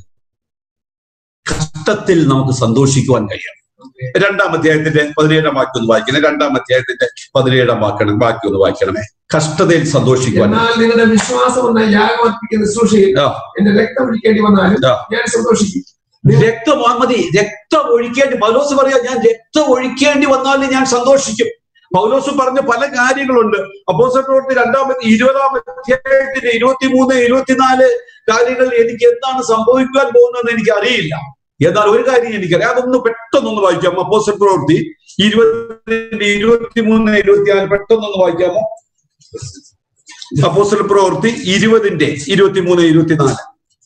കഷ്ടത്തിൽ നമുക്ക് സന്തോഷിക്കുവാൻ കഴിയണം രണ്ടാം അധ്യായത്തിന്റെ പതിനേഴാം വാക്യം ഒന്ന് വായിക്കണേ രണ്ടാം അധ്യായത്തിന്റെ പതിനേഴാം വാക്കണം വാക്യം ഒന്ന് വായിക്കണമേ കഷ്ടതയിൽ സന്തോഷിക്കുവാൻ എന്നാൽ നിങ്ങളുടെ വിശ്വാസം എന്ന യാഗമർപ്പിക്കുന്ന ശുശ്രൂഷയിൽ ആ. എന്റെ രക്തം ഒഴിക്കേണ്ടി വന്നാലും ആ. ഞാൻ സന്തോഷിക്കും രക്തം ആ മതി രക്തം ഒഴിക്കേണ്ടി പൗലോസ് പറയാ ഞാൻ രക്തം ഒഴിക്കേണ്ടി വന്നാലും ഞാൻ സന്തോഷിക്കും പൗലോസ് പറഞ്ഞ പല കാര്യങ്ങളുണ്ട് അപ്പോസൽ പ്രവൃത്തി രണ്ടാമത്തെ ഇരുപതാം അധ്യായത്തിന്റെ ഇരുപത്തി മൂന്ന് ഇരുപത്തിനാല് കാര്യങ്ങൾ എനിക്ക് എന്താണ് സംഭവിക്കാൻ പോകുന്നതെന്ന് എനിക്ക് അറിയില്ല എന്നാൽ ഒരു കാര്യം എനിക്കറിയാം അതൊന്ന് പെട്ടെന്നൊന്ന് വായിക്കാമോ അപ്പോസൽ പ്രവൃത്തി ഇരുപത്തിന്റെ ഇരുപത്തി മൂന്ന് ഇരുപത്തിനാല് പെട്ടെന്നൊന്ന് വായിക്കാമോ അപ്പോസ്റ്റൽ പ്രവൃത്തി ഇരുപതിന്റെ ഇരുപത്തിമൂന്ന് ഇരുപത്തിനാല്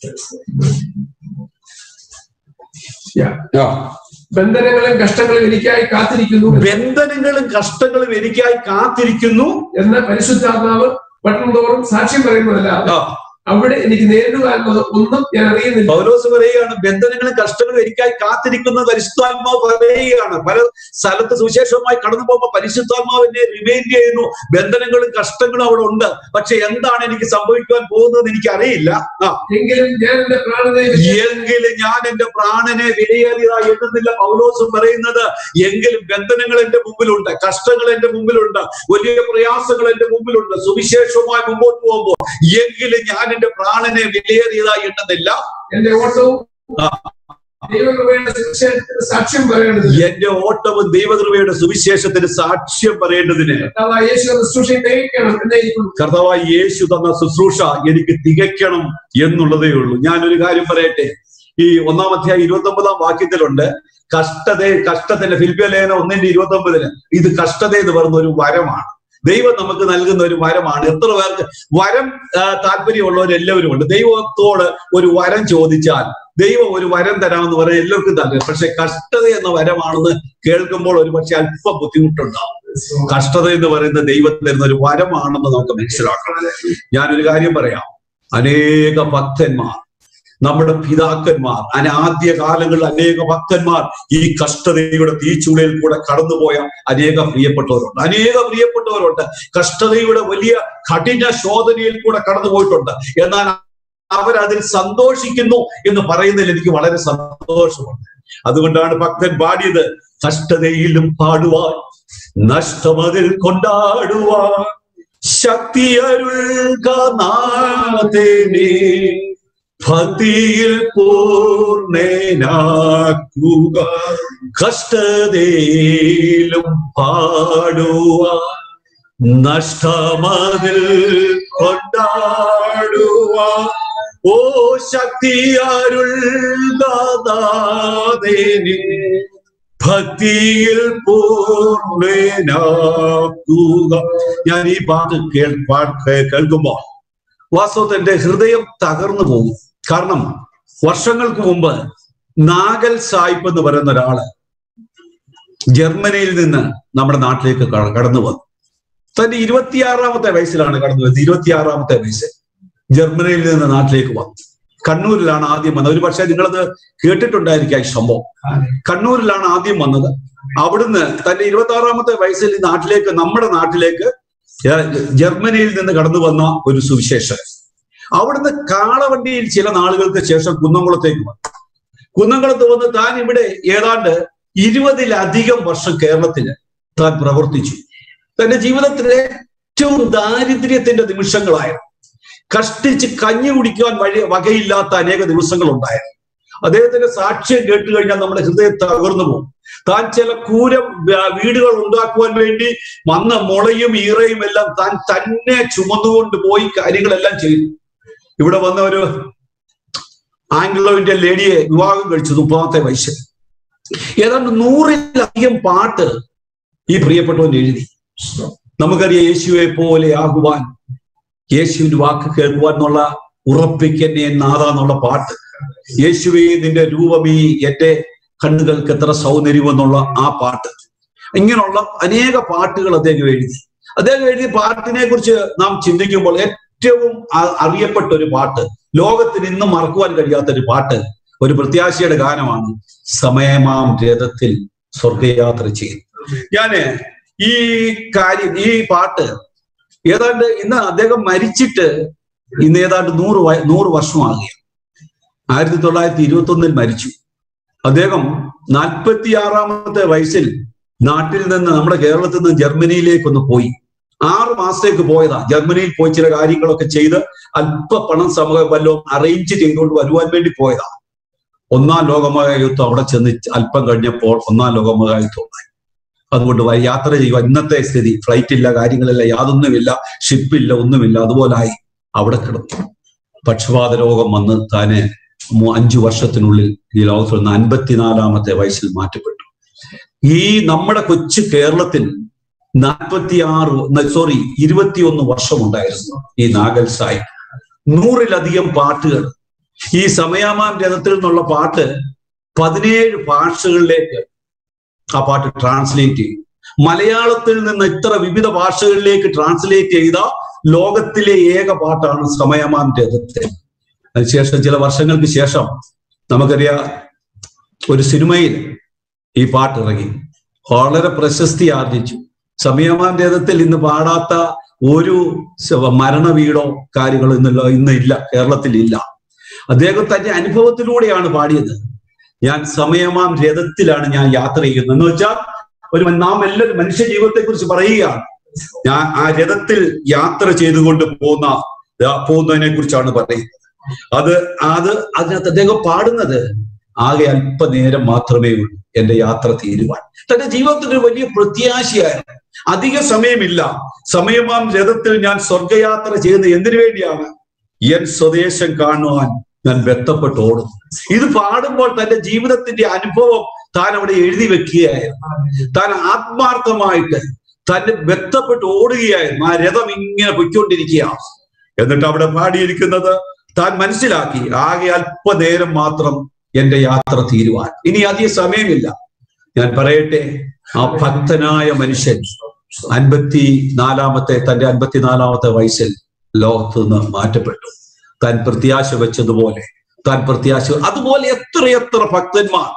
Yeah. ആ. ബന്ധനങ്ങളും കഷ്ടങ്ങളും എനിക്കായി കാത്തിരിക്കുന്നു ബന്ധനങ്ങളും കഷ്ടങ്ങളും എനിക്കായി കാത്തിരിക്കുന്നു എന്ന പരിശുദ്ധാത്മാവ് പട്ടണം തോറും സാക്ഷ്യം പറയുന്നതല്ലാതെ ആ. അവിടെ എനിക്ക് നേരിടുവാനുള്ളത് ഒന്നും ഞാൻ അറിയുന്നില്ല പൗലോസ് പറയുകയാണ് ബന്ധനങ്ങളും കഷ്ടങ്ങളും എനിക്കായി കാത്തിരിക്കുന്ന പരിശുദ്ധാത്മാവ് പറയുകയാണ് പല സ്ഥലത്ത് സുവിശേഷവുമായി കടന്നു പോകുമ്പോൾ പരിശുദ്ധാത്മാവിനെ റിമൈൻഡ് ചെയ്യുന്നു ബന്ധനങ്ങളും കഷ്ടങ്ങളും അവിടെ ഉണ്ട് പക്ഷെ എന്താണ് എനിക്ക് സംഭവിക്കുവാൻ പോകുന്നത് എനിക്ക് അറിയില്ല ആ എങ്കിലും ഞാൻ എന്റെ പ്രാണനെ എങ്കിലും ഞാൻ എന്റെ പ്രാണനെ വിലയേറിയതായി എണ്ണുന്നില്ല പൗലോസും പറയുന്നത് എങ്കിലും ബന്ധനങ്ങൾ എന്റെ മുമ്പിലുണ്ട് കഷ്ടങ്ങൾ എന്റെ മുമ്പിലുണ്ട് വലിയ പ്രയാസങ്ങൾ എന്റെ മുമ്പിലുണ്ട് സുവിശേഷവുമായി മുമ്പോട്ട് പോകുമ്പോൾ എങ്കിലും ഞാൻ എന്റെ പ്രാണനെ വിലയേറിയതായി എണ്ണുന്നില്ല എന്റെ ഓട്ടവും ആ. ദൈവകൃപയുടെ സുവിശേഷത്തിന് സാക്ഷ്യം പറയേണ്ടത് എന്റെ ഓട്ടവും ദൈവകൃപയുടെ സുവിശേഷത്തിന് സാക്ഷ്യം പറയേണ്ടതിന് കർത്താവായ യേശു ശുശ്രൂഷയെ തികയ്ക്കണം എന്നായിരിക്കും കർത്താവായി യേശു തന്ന ശുശ്രൂഷ എനിക്ക് തികയ്ക്കണം എന്നുള്ളതേ ഉള്ളൂ ഞാനൊരു കാര്യം പറയട്ടെ ഈ ഒന്നാം അധ്യായം ഇരുപത്തി ഒമ്പതാം വാക്യത്തിലുണ്ട് കഷ്ടത കഷ്ടത്തിന്റെ ഫിലിപ്പിയ ലേഖനം ഒന്നിന്റെ ഇരുപത്തി ഒമ്പതിന് ഇത് കഷ്ടത എന്ന് പറയുന്ന ഒരു വരമാണ് ദൈവം നമുക്ക് നൽകുന്ന ഒരു വരമാണ് എത്ര പേർക്ക് വരം ആ, താല്പര്യമുള്ളവരെല്ലാവരും ഉണ്ട് ദൈവത്തോട് ഒരു വരം ചോദിച്ചാൽ ദൈവം ഒരു വരം തരാമെന്ന് പറയാൻ എല്ലാവർക്കും താല്പര്യം പക്ഷെ കഷ്ടത എന്ന വരമാണെന്ന് കേൾക്കുമ്പോൾ ഒരു പക്ഷെ അല്പം ബുദ്ധിമുട്ടുണ്ടാവും കഷ്ടത എന്ന് പറയുന്ന ദൈവം തരുന്ന ഒരു വരമാണെന്ന് നമുക്ക് മനസ്സിലാക്കണം ഞാനൊരു കാര്യം പറയാം അനേക ഭക്തന്മാർ നമ്മുടെ പിതാക്കന്മാർ അനാദ്യ കാലങ്ങളിൽ അനേക ഭക്തന്മാർ ഈ കഷ്ടതയുടെ തീച്ചുളയിൽ കൂടെ കടന്നുപോയ അനേക പ്രിയപ്പെട്ടവരുണ്ട് അനേക പ്രിയപ്പെട്ടവരുണ്ട് കഷ്ടതയുടെ വലിയ കഠിന ശോധനയിൽ കൂടെ കടന്നുപോയിട്ടുണ്ട് എന്നാൽ അവരതിൽ സന്തോഷിക്കുന്നു എന്ന് പറയുന്നതിൽ എനിക്ക് വളരെ സന്തോഷമുണ്ട് അതുകൊണ്ടാണ് ഭക്തൻ പാടിയത് കഷ്ടതയിലും പാടുവാൻ നഷ്ടമതിൽ കൊണ്ടാടുവാൻ ശക്തിയരുൾകാനാഥനെ ഭക്തിയിൽ പൂർണ്ണനാക്കുക കഷ്ടതയിലും പാടുവാൻ നഷ്ടമതിൽ കൊണ്ടാടുവാൻ ഓ ശക്തി അരുൾകാനാഥനെ ഭക്തിയിൽ പൂർണ്ണനാക്കുക ഞാൻ ഈ പാട്ട് കേൾ പാട്ട് കേൾക്കുമ്പോൾ വാസ്തവത്തിൽ എന്റെ ഹൃദയം തകർന്നു പോകും കാരണം വർഷങ്ങൾക്ക് മുമ്പ് നാഗൽ സായിപ്പ് എന്ന് പറയുന്ന ഒരാള് ജർമ്മനിയിൽ നിന്ന് നമ്മുടെ നാട്ടിലേക്ക് ക- കടന്നു വന്നു തന്റെ ഇരുപത്തിയാറാമത്തെ വയസ്സിലാണ് കടന്നു വരുന്നത് ഇരുപത്തിയാറാമത്തെ വയസ്സിൽ ജർമ്മനിയിൽ നിന്ന് നാട്ടിലേക്ക് വന്നു കണ്ണൂരിലാണ് ആദ്യം വന്നത് ഒരു പക്ഷേ നിങ്ങളത് കേട്ടിട്ടുണ്ടായിരിക്കാം ഈ സംഭവം കണ്ണൂരിലാണ് ആദ്യം വന്നത് അവിടുന്ന് തന്റെ ഇരുപത്തി ആറാമത്തെ വയസ്സിൽ ഈ നാട്ടിലേക്ക് നമ്മുടെ നാട്ടിലേക്ക് ജർമ്മനിയിൽ നിന്ന് കടന്നു വന്ന ഒരു സുവിശേഷൻ അവിടുന്ന് കാളവണ്ടിയിൽ ചില നാളുകൾക്ക് ശേഷം കുന്നംകുളത്തേക്ക് വന്നു കുന്നംകുളത്ത് വന്ന് താൻ ഇവിടെ ഏതാണ്ട് ഇരുപതിലധികം വർഷം കേരളത്തിൽ താൻ പ്രവർത്തിച്ചു തന്റെ ജീവിതത്തിലെ ഏറ്റവും ദാരിദ്ര്യത്തിന്റെ നിമിഷങ്ങളായിരുന്നു കഷ്ടിച്ച് കഞ്ഞി കുടിക്കുവാൻ വഴി വകയില്ലാത്ത അനേക ദിവസങ്ങൾ ഉണ്ടായിരുന്നു അദ്ദേഹത്തിന്റെ സാക്ഷ്യം കേട്ട് കഴിഞ്ഞാൽ നമ്മുടെ ഹൃദയം തകർന്നു പോകും താൻ ചില കൂരം വ- വീടുകൾ ഉണ്ടാക്കുവാൻ വേണ്ടി വന്ന മുളയും ഈറയും എല്ലാം താൻ തന്നെ ചുമന്നുകൊണ്ട് പോയി കാര്യങ്ങളെല്ലാം ചെയ്തു ഇവിടെ വന്ന ഒരു ആംഗ്ലോ ഇന്ത്യൻ ലേഡിയെ വിവാഹം കഴിച്ചു മുപ്പതാമത്തെ വയസ്സിൽ ഏതാണ്ട് നൂറിലധികം പാട്ട് ഈ പ്രിയപ്പെട്ടവൻ എഴുതി നമുക്കറിയാം യേശുവെ പോലെ ആകുവാൻ യേശുവിന്റെ വാക്ക് കേൾക്കുവാൻ എന്നുള്ള ഉറപ്പിക്കന്നെ നാഥ എന്നുള്ള പാട്ട് യേശുവേ നിന്റെ രൂപമീ എന്റെ കണ്ണുകൾക്ക് എത്ര സൗന്ദര്യം എന്നുള്ള ആ പാട്ട് ഇങ്ങനെയുള്ള അനേക പാട്ടുകൾ അദ്ദേഹം എഴുതി അദ്ദേഹം എഴുതിയ പാട്ടിനെ കുറിച്ച് നാം ചിന്തിക്കുമ്പോൾ ഏറ്റവും അ- അറിയപ്പെട്ട ഒരു പാട്ട് ലോകത്തിന് ഇന്നും മറക്കുവാൻ കഴിയാത്ത ഒരു പാട്ട് ഒരു പ്രത്യാശയുടെ ഗാനമാണ് സമയമാം രഥത്തിൽ സ്വർഗയാത്ര ചെയ്തു ഞാന് ഈ കാര്യം ഈ പാട്ട് ഏതാണ്ട് ഇന്ന് അദ്ദേഹം മരിച്ചിട്ട് ഇന്ന് ഏതാണ്ട് നൂറ് വയ- നൂറ് വർഷമാകുകയാണ് ആയിരത്തി തൊള്ളായിരത്തി ഇരുപത്തി ഒന്നിൽ മരിച്ചു അദ്ദേഹം നാൽപ്പത്തി ആറാമത്തെ വയസ്സിൽ നാട്ടിൽ നിന്ന് നമ്മുടെ കേരളത്തിൽ നിന്ന് ജർമ്മനിയിലേക്ക് ഒന്ന് പോയി ആറ് മാസത്തേക്ക് പോയതാ ജർമ്മനിയിൽ പോയി ചില കാര്യങ്ങളൊക്കെ ചെയ്ത് അല്പ പണം സമൂഹം വല്ലതും അറേഞ്ച് ചെയ്തുകൊണ്ട് വരുവാൻ വേണ്ടി പോയതാ ഒന്നാം ലോകമഹായുദ്ധം അവിടെ ചെന്ന് അല്പം കഴിഞ്ഞപ്പോൾ ഒന്നാം ലോകമഹായുദ്ധം ഉണ്ടായി അതുകൊണ്ട് വ- യാത്ര ചെയ്യുക ഇന്നത്തെ സ്ഥിതി ഫ്ലൈറ്റ് ഇല്ല കാര്യങ്ങളില്ല യാതൊന്നുമില്ല ഷിപ്പില്ല ഒന്നുമില്ല അതുപോലായി അവിടെ കിടന്നു പക്ഷപാത രോഗം വന്ന് താന് മു- അഞ്ചു വർഷത്തിനുള്ളിൽ ഈ ലോകത്തിൽ നിന്ന് അൻപത്തിനാലാമത്തെ വയസ്സിൽ മാറ്റപ്പെട്ടു ഈ നമ്മുടെ കൊച്ചു കേരളത്തിൽ നാൽപ്പത്തി ആറ് സോറി ഇരുപത്തിയൊന്ന് വർഷമുണ്ടായിരുന്നു ഈ നാഗൽ സായി നൂറിലധികം പാട്ടുകൾ ഈ സമയാമാം രഥത്തിൽ നിന്നുള്ള പാട്ട് പതിനേഴ് ഭാഷകളിലേക്ക് ആ പാട്ട് ട്രാൻസ്ലേറ്റ് ചെയ്തു മലയാളത്തിൽ നിന്ന് ഇത്ര വിവിധ ഭാഷകളിലേക്ക് ട്രാൻസ്ലേറ്റ് ചെയ്ത ലോകത്തിലെ ഏക പാട്ടാണ് സമയമാം രഥത്തിൽ അതിനുശേഷം ചില വർഷങ്ങൾക്ക് ശേഷം നമുക്കറിയാം ഒരു സിനിമയിൽ ഈ പാട്ട് ഇറങ്ങി വളരെ പ്രശസ്തി ആർജിച്ചു സമയമാം രഥത്തിൽ ഇന്ന് പാടാത്ത ഒരു സ- മരണ വീടോ കാര്യങ്ങളോ ഇന്നല്ലോ ഇന്ന് ഇല്ല കേരളത്തിൽ ഇല്ല അദ്ദേഹം തന്റെ അനുഭവത്തിലൂടെയാണ് പാടിയത് ഞാൻ സമയമാം രഥത്തിലാണ് ഞാൻ യാത്ര ചെയ്യുന്നത് എന്ന് വെച്ചാൽ ഒരു നാം എല്ലാവരും മനുഷ്യ ജീവിതത്തെ കുറിച്ച് പറയുകയാണ് ഞാൻ ആ രഥത്തിൽ യാത്ര ചെയ്തുകൊണ്ട് പോകുന്ന പോകുന്നതിനെ കുറിച്ചാണ് പറയുന്നത് അത് അത് അതിനകത്ത് അദ്ദേഹം പാടുന്നത് ആകെ അല്പനേരം മാത്രമേ ഉള്ളൂ എന്റെ യാത്ര തീരുവാൻ തന്റെ ജീവിതത്തിന് ഒരു വലിയ പ്രത്യാശയായിരുന്നു അധിക സമയമില്ല സമയമാം രഥത്തിൽ ഞാൻ സ്വർഗയാത്ര ചെയ്യുന്നത് എന്തിനു വേണ്ടിയാണ് എൻ സ്വദേശം കാണുവാൻ ഞാൻ വ്യക്തപ്പെട്ട് ഓടുന്നു ഇത് പാടുമ്പോൾ തന്റെ ജീവിതത്തിന്റെ അനുഭവം താൻ അവിടെ എഴുതി വെക്കുകയായിരുന്നു താൻ ആത്മാർത്ഥമായിട്ട് തന്നെ വ്യക്തപ്പെട്ട് ഓടുകയായിരുന്നു ആ രഥം ഇങ്ങനെ പൊയ്ക്കൊണ്ടിരിക്കുക എന്നിട്ട് അവിടെ പാടിയിരിക്കുന്നത് താൻ മനസ്സിലാക്കി ആകെ അല്പനേരം മാത്രം എന്റെ യാത്ര തീരുവാൻ ഇനി അധിക സമയമില്ല ഞാൻ പറയട്ടെ ആ ഭക്തനായ മനുഷ്യൻ അൻപത്തി നാലാമത്തെ തന്റെ അൻപത്തിനാലാമത്തെ വയസ്സിൽ ലോകത്ത് നിന്ന് മാറ്റപ്പെട്ടു താൻ പ്രത്യാശ വെച്ചതുപോലെ താൻ പ്രത്യാശ അതുപോലെ എത്രയെത്ര ഭക്തന്മാർ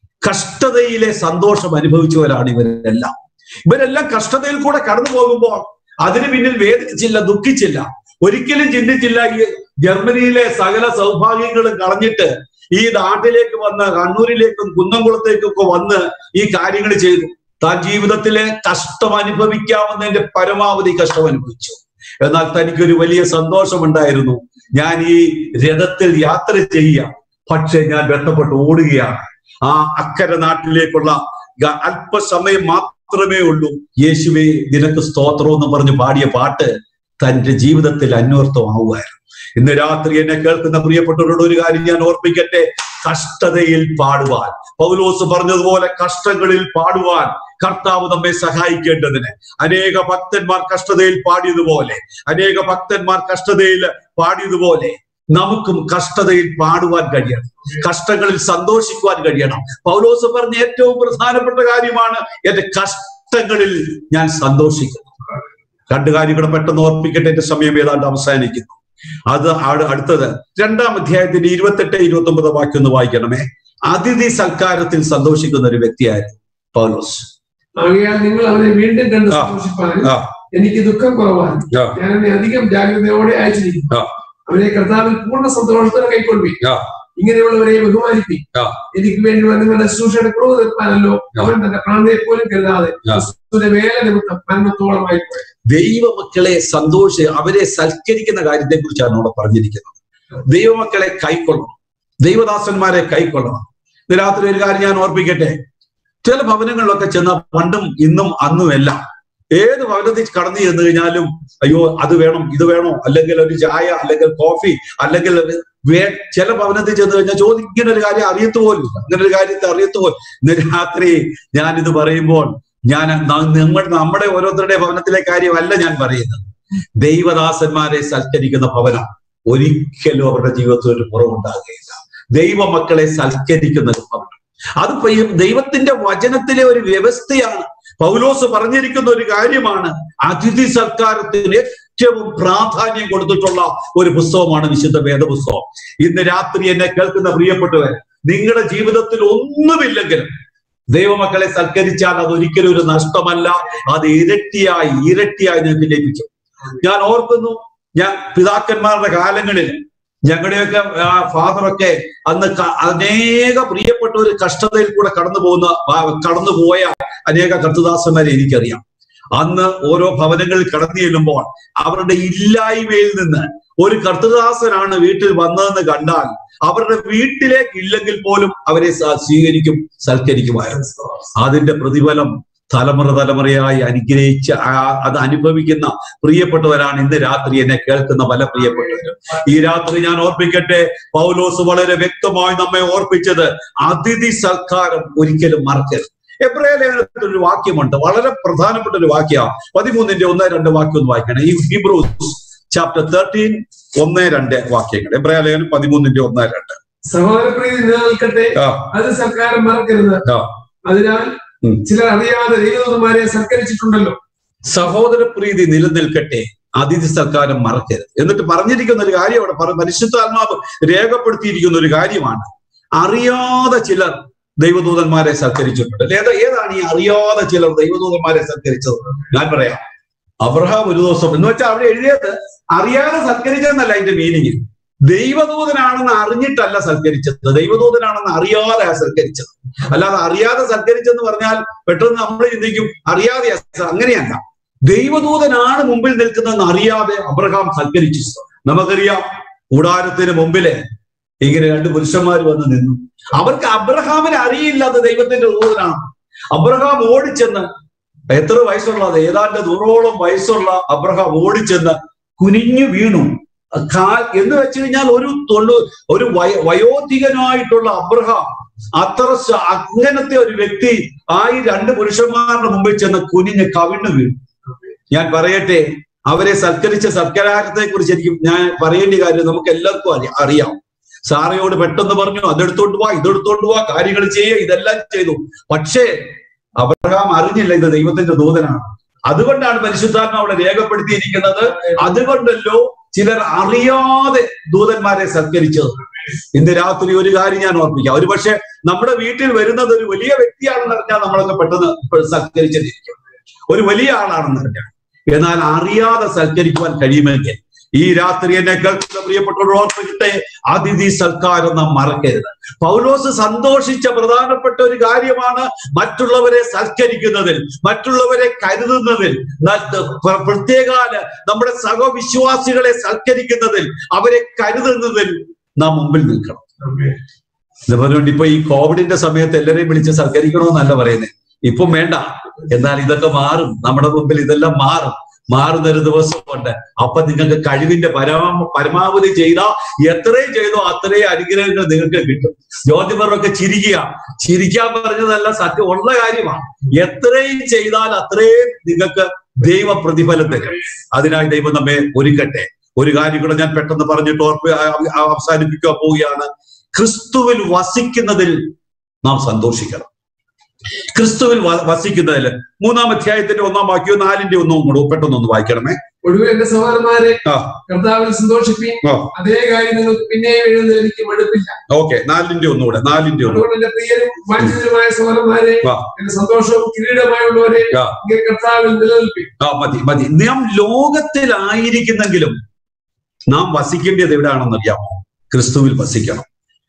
കഷ്ടതയിലെ സന്തോഷം അനുഭവിച്ചവരാണ് ഇവരെല്ലാം ഇവരെല്ലാം കഷ്ടതയിൽ കൂടെ കടന്നു പോകുമ്പോൾ അതിന് പിന്നിൽ വേദനിച്ചില്ല ദുഃഖിച്ചില്ല ഒരിക്കലും ചിന്തിച്ചില്ല ഈ ജർമ്മനിയിലെ സകല സൗഭാഗ്യങ്ങളും കളഞ്ഞിട്ട് ഈ നാട്ടിലേക്ക് വന്ന് കണ്ണൂരിലേക്കും കുന്നംകുളത്തേക്കും ഒക്കെ വന്ന് ഈ കാര്യങ്ങൾ ചെയ്തു താൻ ജീവിതത്തിലെ കഷ്ടം അനുഭവിക്കാവുന്നതിന്റെ പരമാവധി കഷ്ടം അനുഭവിച്ചു എന്നാൽ തനിക്കൊരു വലിയ സന്തോഷമുണ്ടായിരുന്നു ഞാൻ ഈ രഥത്തിൽ യാത്ര ചെയ്യുക പക്ഷെ ഞാൻ ബന്ധപ്പെട്ട് ഓടുകയാണ് ആ അക്കരെ നാട്ടിലേക്കുള്ള ഗ- അല്പസമയം മാത്രമേ ഉള്ളൂ യേശുവെ നിനക്ക് സ്തോത്രം എന്ന് പറഞ്ഞ് പാടിയ പാട്ട് തന്റെ ജീവിതത്തിൽ അന്വർത്ഥമാവുമായിരുന്നു ഇന്ന് രാത്രി എന്നെ കേൾക്കുന്ന പ്രിയപ്പെട്ടവരോട് ഒരു കാര്യം ഞാൻ ഓർപ്പിക്കട്ടെ കഷ്ടതയിൽ പാടുവാൻ പൗലോസ് പറഞ്ഞതുപോലെ കഷ്ടങ്ങളിൽ പാടുവാൻ കർത്താവ് നമ്മെ സഹായിക്കേണ്ടതിന് അനേക ഭക്തന്മാർ കഷ്ടതയിൽ പാടിയതുപോലെ അനേക ഭക്തന്മാർ കഷ്ടതയിൽ പാടിയതുപോലെ നമുക്കും കഷ്ടതയിൽ പാടുവാൻ കഴിയണം കഷ്ടങ്ങളിൽ സന്തോഷിക്കുവാൻ കഴിയണം പൗലോസ് പറഞ്ഞ ഏറ്റവും പ്രധാനപ്പെട്ട കാര്യമാണ് എന്റെ കഷ്ടങ്ങളിൽ ഞാൻ സന്തോഷിക്കുന്നു രണ്ട് കാര്യങ്ങൾ പെട്ടെന്ന് ഓർപ്പിക്കട്ടെ എന്റെ സമയം ഏതാണ്ട് അവസാനിക്കുന്നു അത് ആട് അടുത്തത് രണ്ടാം അധ്യായത്തിന്റെ ഇരുപത്തെട്ട് ഇരുപത്തി ഒമ്പത് വാക്യം ഒന്ന് വായിക്കണമേ അതിഥി സൽക്കാരത്തിൽ സന്തോഷിക്കുന്ന ഒരു വ്യക്തിയായിരുന്നു പൗലോസ് ആകയാൽ നിങ്ങൾ അവനെ വീണ്ടും കണ്ട് ആ. സന്തോഷിപ്പാൻ ആ എനിക്ക് ദുഃഖം കുറവാൻ ആ ഞാൻ അവനെ അധികം ജാഗ്രതയോടെ അയച്ചിരിക്കുന്നു ആ. അവനെ കർത്താവിൽ പൂർണ്ണ സന്തോഷത്തോടെ കൈക്കൊള്ളി ആ. ഇങ്ങനെയുള്ളവരെ ബഹുമാനിപ്പി ആ. എനിക്ക് വേണ്ടിയുള്ള നിങ്ങളുടെ ശുശ്രൂഷയുടെ കുറവ് തീർപ്പാനല്ലോ അവൻ തന്റെ പ്രാണനെ പോലും കരുതാതെ ആ. ക്രിസ്തുവിന്റെ വേല നിമിത്തം മരണത്തോളമായി പോയി ദൈവമക്കളെ സന്തോഷ അവരെ സൽക്കരിക്കുന്ന കാര്യത്തെ കുറിച്ചാണ് അവിടെ പറഞ്ഞിരിക്കുന്നത് ദൈവമക്കളെ കൈക്കൊള്ളണം ദൈവദാസന്മാരെ കൈക്കൊള്ളണം ഇത് രാത്രി ഒരു കാര്യം ഞാൻ ഓർപ്പിക്കട്ടെ ചില ഭവനങ്ങളിലൊക്കെ ചെന്ന പണ്ടും ഇന്നും അന്നും എല്ലാം ഏത് ഭവനത്തിൽ കടന്നു ചെന്ന് കഴിഞ്ഞാലും അയ്യോ അത് വേണം ഇത് വേണോ അല്ലെങ്കിൽ ഒരു ചായ അല്ലെങ്കിൽ കോഫി അല്ലെങ്കിൽ ഒരു വേ ചില ഭവനത്തിൽ ചെന്ന് കഴിഞ്ഞാൽ ചോദ്യം ഇങ്ങനെ ഒരു കാര്യം അറിയത്തു പോലും ഇല്ല. ഇങ്ങനെ ഒരു കാര്യത്തെ അറിയത്തു പോലും ഇന്ന് രാത്രി ഞാനിത് പറയുമ്പോൾ ഞാൻ ന- നിങ്ങൾ നമ്മുടെ ഓരോരുത്തരുടെ ഭവനത്തിലെ കാര്യമല്ല ഞാൻ പറയുന്നത് ദൈവദാസന്മാരെ സൽക്കരിക്കുന്ന ഭവനം ഒരിക്കലും അവരുടെ ജീവിതത്തിൽ ഒരു കുറവുണ്ടാകുകയില്ല ദൈവമക്കളെ സൽക്കരിക്കുന്ന ഒരു ഭവനം അത് പ്രിയ- ദൈവത്തിന്റെ വചനത്തിലെ ഒരു വ്യവസ്ഥയാണ് പൗലോസ് പറഞ്ഞിരിക്കുന്ന ഒരു കാര്യമാണ് അതിഥി സൽക്കാരത്തിന് ഏറ്റവും പ്രാധാന്യം കൊടുത്തിട്ടുള്ള ഒരു പുസ്തകമാണ് വിശുദ്ധ വേദപുസ്തകം ഇന്ന് രാത്രി എന്നെ കേൾക്കുന്ന പ്രിയപ്പെട്ടവർ നിങ്ങളുടെ ജീവിതത്തിൽ ഒന്നുമില്ലെങ്കിലും ദൈവമക്കളെ സൽക്കരിച്ചാൽ അത് ഒരിക്കലും ഒരു നഷ്ടമല്ല അത് ഇരട്ടിയായി ഇരട്ടിയായി നിങ്ങൾക്ക് ലഭിക്കും ഞാൻ ഓർക്കുന്നു ഞാൻ പിതാക്കന്മാരുടെ കാലങ്ങളിൽ ഞങ്ങളുടെയൊക്കെ ഫാദറൊക്കെ അന്ന് ക- അനേക പ്രിയപ്പെട്ട ഒരു കഷ്ടതയിൽ കൂടെ കടന്നു പോകുന്ന ആ, കടന്നുപോയ അനേക കർത്തദാസന്മാരെ എനിക്കറിയാം അന്ന് ഓരോ ഭവനങ്ങളിൽ കടന്നു ചെല്ലുമ്പോൾ അവരുടെ ഇല്ലായ്മയിൽ നിന്ന് ഒരു കർത്തദാസനാണ് വീട്ടിൽ വന്നതെന്ന് കണ്ടാൽ അവരുടെ വീട്ടിലേക്ക് ഇല്ലെങ്കിൽ പോലും അവരെ സ- സ്വീകരിക്കും സൽക്കരിക്കുമായിരുന്നു അതിന്റെ പ്രതിഫലം തലമുറ തലമുറയായി അനുഗ്രഹിച്ച ആ- അത് അനുഭവിക്കുന്ന പ്രിയപ്പെട്ടവരാണ് ഇന്ന് രാത്രി എന്നെ കേൾക്കുന്ന പല പ്രിയപ്പെട്ടവരും ഈ രാത്രി ഞാൻ ഓർപ്പിക്കട്ടെ പൗലോസ് വളരെ വ്യക്തമായി നമ്മെ ഓർപ്പിച്ചത് അതിഥി സൽക്കാരം ഒരിക്കലും മറക്കരുത് എബ്രായ ലേഖനത്തിൽ ഒരു വാക്യമുണ്ട് വളരെ പ്രധാനപ്പെട്ട ഒരു വാക്യമാണ് പതിമൂന്നിന്റെ ഒന്ന് രണ്ട് വാക്യം ഒന്ന് വായിക്കണം ഈ ഹിബ്രൂസ് ചാപ്റ്റർ തേർട്ടീൻ ഒന്ന് രണ്ട് വാക്യങ്ങൾ എബ്രായ ലേഖനം പതിമൂന്നിന്റെ ഒന്ന് രണ്ട് സഹോദരപ്രീതി നിലനിൽക്കട്ടെ ആ അത് സർക്കാരും മറക്കരുത് ആ അതിനാൽ ഉം. ചിലർ അറിയാതെ ദൈവദൂതന്മാരെ സൽക്കരിച്ചിട്ടുണ്ടല്ലോ സഹോദരപ്രീതി നിലനിൽക്കട്ടെ അതിഥി സൽക്കാരം മറക്കരുത് എന്നിട്ട് പറഞ്ഞിരിക്കുന്ന ഒരു കാര്യം അവിടെ പറ പരിശുദ്ധാത്മാവ് രേഖപ്പെടുത്തിയിരിക്കുന്ന ഒരു കാര്യമാണ് അറിയാതെ ചിലർ ദൈവദൂതന്മാരെ സൽക്കരിച്ചിട്ടുണ്ട് അല്ലെ ഏതാ ഏതാണ് ഈ അറിയാതെ ചിലർ ദൈവദൂതന്മാരെ സൽക്കരിച്ചത് ഞാൻ പറയാം അബ്രഹാം ഒരു ദിവസം എന്ന് വെച്ചാൽ അവിടെ എഴുതിയത് അറിയാതെ സൽക്കരിച്ചതെന്നല്ല അതിന്റെ മീനിങ് ദൈവദൂതനാണെന്ന് അറിഞ്ഞിട്ടല്ല സൽക്കരിച്ചത് ദൈവദൂതനാണെന്ന് അറിയാതെ സൽക്കരിച്ചത് അല്ലാതെ അറിയാതെ സൽക്കരിച്ചെന്ന് പറഞ്ഞാൽ പെട്ടെന്ന് നമ്മൾ ചിന്തിക്കും അറിയാതെ അങ്ങനെയല്ല ദൈവദൂതനാണ് മുമ്പിൽ നിൽക്കുന്നതെന്ന് അറിയാതെ അബ്രഹാം സൽക്കരിച്ചു നമുക്കറിയാം കൂടാരത്തിന് മുമ്പില് ഇങ്ങനെ രണ്ട് പുരുഷന്മാർ വന്ന് നിന്നു അവർക്ക് അബ്രഹാമിനെ അറിയില്ല അത് ദൈവത്തിന്റെ ദൂതനാണ് അബ്രഹാം ഓടിച്ചെന്ന് എത്ര വയസ്സുള്ളത് ഏതാണ്ട് നൂറോളം വയസ്സുള്ള അബ്രഹാം ഓടിച്ചെന്ന് കുനിഞ്ഞു വീണു കാൽ എന്ന് വെച്ച് കഴിഞ്ഞാൽ ഒരു തൊണ്ണൂ ഒരു വയ വയോധികനായിട്ടുള്ള അബ്രഹാം അത്ര സ- അങ്ങനത്തെ ഒരു വ്യക്തി ആ ഈ രണ്ട് പുരുഷന്മാരുടെ മുമ്പിൽ ചെന്ന് കുനിഞ്ഞ് കവിണ്ണു വീണു ഞാൻ പറയട്ടെ അവരെ സൽക്കരിച്ച സൽക്കാരത്തെ കുറിച്ച് എനിക്ക് ഞാൻ പറയേണ്ട കാര്യം നമുക്ക് എല്ലാവർക്കും അറി- അറിയാം സാറയോട് പെട്ടെന്ന് പറഞ്ഞു അതെടുത്തോണ്ട് വാ ഇതെടുത്തോണ്ട് വാ കാര്യങ്ങൾ ചെയ്യുക ഇതെല്ലാം ചെയ്തു പക്ഷേ അബ്രഹാം അറിഞ്ഞില്ല ഇത് ദൈവത്തിന്റെ ദൂതനാണ് അതുകൊണ്ടാണ് പരിശുദ്ധാത്മ അവിടെ രേഖപ്പെടുത്തിയിരിക്കുന്നത് അതുകൊണ്ടല്ലോ ചിലർ അറിയാതെ ദൂതന്മാരെ സൽക്കരിച്ചത് ഇന്ന് രാത്രി ഒരു കാര്യം ഞാൻ ഓർപ്പിക്കാം ഒരു പക്ഷേ നമ്മുടെ വീട്ടിൽ വരുന്നത് ഒരു വലിയ വ്യക്തിയാണെന്ന് അറിഞ്ഞാൽ നമ്മളൊക്കെ പെട്ടെന്ന് സൽക്കരിച്ചിരിക്കും ഒരു വലിയ ആളാണെന്ന് അറിഞ്ഞാൽ എന്നാൽ അറിയാതെ സൽക്കരിക്കുവാൻ കഴിയുമെങ്കിൽ ഈ രാത്രി എന്നെ കേൾക്കുന്ന പ്രിയപ്പെട്ടവർ ഓർപ്പിക്കട്ടെ അതിഥി സൽക്കാരം നാം മറക്കരുത് പൗലോസ് സന്തോഷിച്ച പ്രധാനപ്പെട്ട ഒരു കാര്യമാണ് മറ്റുള്ളവരെ സൽക്കരിക്കുന്നതിൽ മറ്റുള്ളവരെ കരുതുന്നതിൽ ന- പ്ര- പ്രത്യേകാല നമ്മുടെ സഹവിശ്വാസികളെ സൽക്കരിക്കുന്നതിൽ അവരെ കരുതുന്നതിൽ നാം മുമ്പിൽ നിൽക്കണം ഇത് പറഞ്ഞുകൊണ്ട് ഇപ്പൊ ഈ കോവിഡിന്റെ സമയത്ത് എല്ലാവരെയും വിളിച്ച് സൽക്കരിക്കണമെന്നല്ല പറയുന്നത് ഇപ്പം വേണ്ട എന്നാൽ ഇതൊക്കെ മാറും നമ്മുടെ മുമ്പിൽ ഇതെല്ലാം മാറും മാറുന്ന ഒരു ദിവസമുണ്ട് അപ്പൊ നിങ്ങൾക്ക് കഴിവിന്റെ പരമാ പരമാവധി ചെയ്താൽ എത്രയും ചെയ്തോ അത്രയും അനുഗ്രഹങ്ങൾ നിങ്ങൾക്ക് കിട്ടും ജ്യോതിമറൊക്കെ ചിരിക്കുക ചിരിക്കാൻ പറഞ്ഞതല്ല സത്യം ഉള്ള കാര്യമാണ് എത്രയും ചെയ്താൽ അത്രയും നിങ്ങൾക്ക് ദൈവ പ്രതിഫലം തരും അതിനായി ദൈവം നമ്മെ ഒരുക്കട്ടെ ഒരു കാര്യം കൂടെ ഞാൻ പെട്ടെന്ന് പറഞ്ഞിട്ട് ഓർപ്പ് അവസാനിപ്പിക്കാൻ പോവുകയാണ് ക്രിസ്തുവിൽ വസിക്കുന്നതിൽ നാം സന്തോഷിക്കണം ക്രിസ്തുവിൽ വ- വസിക്കുന്നതിൽ മൂന്നാം അധ്യായത്തിന്റെ ഒന്നാം വാക്യവും നാലിന്റെ ഒന്നും കൂടെ പെട്ടെന്നൊന്ന് വായിക്കണമേ ഒടുവിൽ എന്റെ സഹോദരന്മാരെ ആ കർത്താവിൽ സന്തോഷിപ്പീൻ ആ അതേ കാര്യം നിങ്ങൾക്ക് പിന്നെയും എഴുതുന്നത് എനിക്ക് മടുപ്പില്ല ഓക്കെ നാലിന്റെ ഒന്നുകൂടെ നാലിന്റെ ഒന്ന് അതുകൊണ്ട് എന്റെ പ്രിയരും വാഞ്ചിതരുമായ സഹോദരന്മാരെ ആ എന്റെ സന്തോഷവും കിരീടമായുള്ളവരെ ആ ഇങ്ങനെ കർത്താവിൽ നിലനിൽപ്പി ആ മതി മതി നാം ലോകത്തിലായിരിക്കുന്നെങ്കിലും നാം വസിക്കേണ്ടത് എവിടെയാണെന്ന് അറിയാമോ ക്രിസ്തുവിൽ വസിക്കണം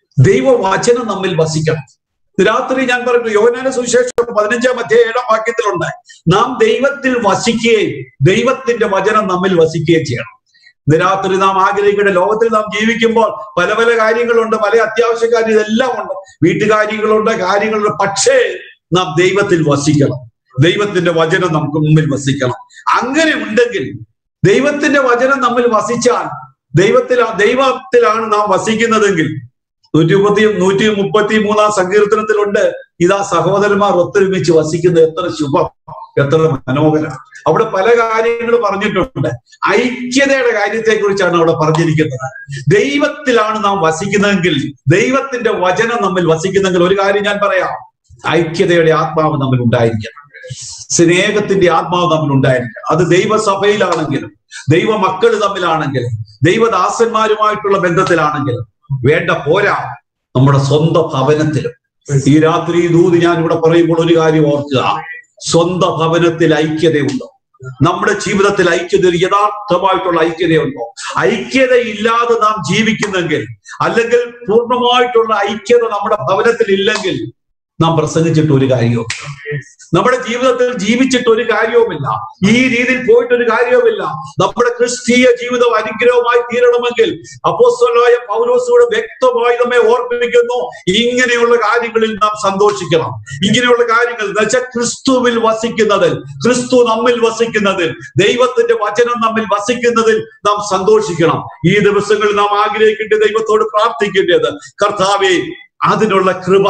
ദൈവവചനം നമ്മിൽ വസിക്കണം രാത്രി ഞാൻ പറഞ്ഞു യോഹനാന സുവിശേഷം പതിനഞ്ചാം അധ്യായ ഏഴാം വാക്യത്തിലുണ്ട് നാം ദൈവത്തിൽ വസിക്കുകയും ദൈവത്തിന്റെ വചനം നമ്മിൽ വസിക്കുകയും ചെയ്യണം ഇന്ന് രാത്രി നാം ആഗ്രഹിക്കേണ്ട ലോകത്തിൽ നാം ജീവിക്കുമ്പോൾ പല പല കാര്യങ്ങളുണ്ട് പല അത്യാവശ്യ കാര്യം ഇതെല്ലാം ഉണ്ട് വീട്ടുകാര്യങ്ങളുണ്ട് കാര്യങ്ങളുണ്ട് പക്ഷേ നാം ദൈവത്തിൽ വസിക്കണം ദൈവത്തിന്റെ വചനം നമുക്ക് മുമ്പിൽ വസിക്കണം അങ്ങനെ ഉണ്ടെങ്കിൽ ദൈവത്തിന്റെ വചനം നമ്മിൽ വസിച്ചാൽ ദൈവത്തിൽ ദൈവത്തിലാണ് നാം വസിക്കുന്നതെങ്കിൽ നൂറ്റി മുപ്പത്തി നൂറ്റി മുപ്പത്തി മൂന്നാം സങ്കീർത്തനത്തിലുണ്ട് ഇതാ സഹോദരന്മാർ ഒത്തൊരുമിച്ച് വസിക്കുന്നത് എത്ര ശുഭം എത്ര മനോഹരം അവിടെ പല കാര്യങ്ങൾ പറഞ്ഞിട്ടുണ്ട് ഐക്യതയുടെ കാര്യത്തെ കുറിച്ചാണ് അവിടെ പറഞ്ഞിരിക്കുന്നത് ദൈവത്തിലാണ് നാം വസിക്കുന്നതെങ്കിൽ ദൈവത്തിന്റെ വചനം നമ്മിൽ വസിക്കുന്നെങ്കിൽ ഒരു കാര്യം ഞാൻ പറയാം ഐക്യതയുടെ ആത്മാവ് നമ്മിൽ ഉണ്ടായിരിക്കണം സ്നേഹത്തിന്റെ ആത്മാവ് തമ്മിൽ ഉണ്ടായിരിക്കണം അത് ദൈവസഭയിലാണെങ്കിലും ദൈവ മക്കൾ തമ്മിലാണെങ്കിലും ദൈവദാസന്മാരുമായിട്ടുള്ള ബന്ധത്തിലാണെങ്കിലും വേണ്ട പോരാ നമ്മുടെ സ്വന്തം ഭവനത്തിലും ഈ രാത്രി ഈ ദൂത് ഞാൻ ഇവിടെ പറയുമ്പോൾ ഒരു കാര്യം ഓർക്കുക സ്വന്തം ഭവനത്തിൽ ഐക്യതയുണ്ടോ നമ്മുടെ ജീവിതത്തിൽ ഐക്യത ഒരു യഥാർത്ഥമായിട്ടുള്ള ഐക്യതയുണ്ടോ ഐക്യതയില്ലാതെ നാം ജീവിക്കുന്നെങ്കിൽ അല്ലെങ്കിൽ പൂർണ്ണമായിട്ടുള്ള ഐക്യത നമ്മുടെ ഭവനത്തിൽ ഇല്ലെങ്കിൽ നാം പ്രസംഗിച്ചിട്ട് ഒരു കാര്യവും നമ്മുടെ ജീവിതത്തിൽ ജീവിച്ചിട്ട് ഒരു കാര്യവുമില്ല ഈ രീതിയിൽ പോയിട്ട് ഒരു കാര്യവുമില്ല നമ്മുടെ ക്രിസ്തീയ ജീവിതം അനുഗ്രഹമായി തീരണമെങ്കിൽ അപ്പോസ്തലനായ പൗലോസോട് വ്യക്തമായി നമ്മെ ഓർമ്മിപ്പിക്കുന്നു ഇങ്ങനെയുള്ള കാര്യങ്ങളിൽ നാം സന്തോഷിക്കണം ഇങ്ങനെയുള്ള കാര്യങ്ങൾ എന്ന് വെച്ചാൽ ക്രിസ്തുവിൽ വസിക്കുന്നതിൽ ക്രിസ്തു നമ്മിൽ വസിക്കുന്നതിൽ ദൈവത്തിന്റെ വചനം നമ്മിൽ വസിക്കുന്നതിൽ നാം സന്തോഷിക്കണം ഈ ദിവസങ്ങളിൽ നാം ആഗ്രഹിക്കേണ്ടത് ദൈവത്തോട് പ്രാർത്ഥിക്കേണ്ടത് കർത്താവെ അതിനുള്ള കൃപ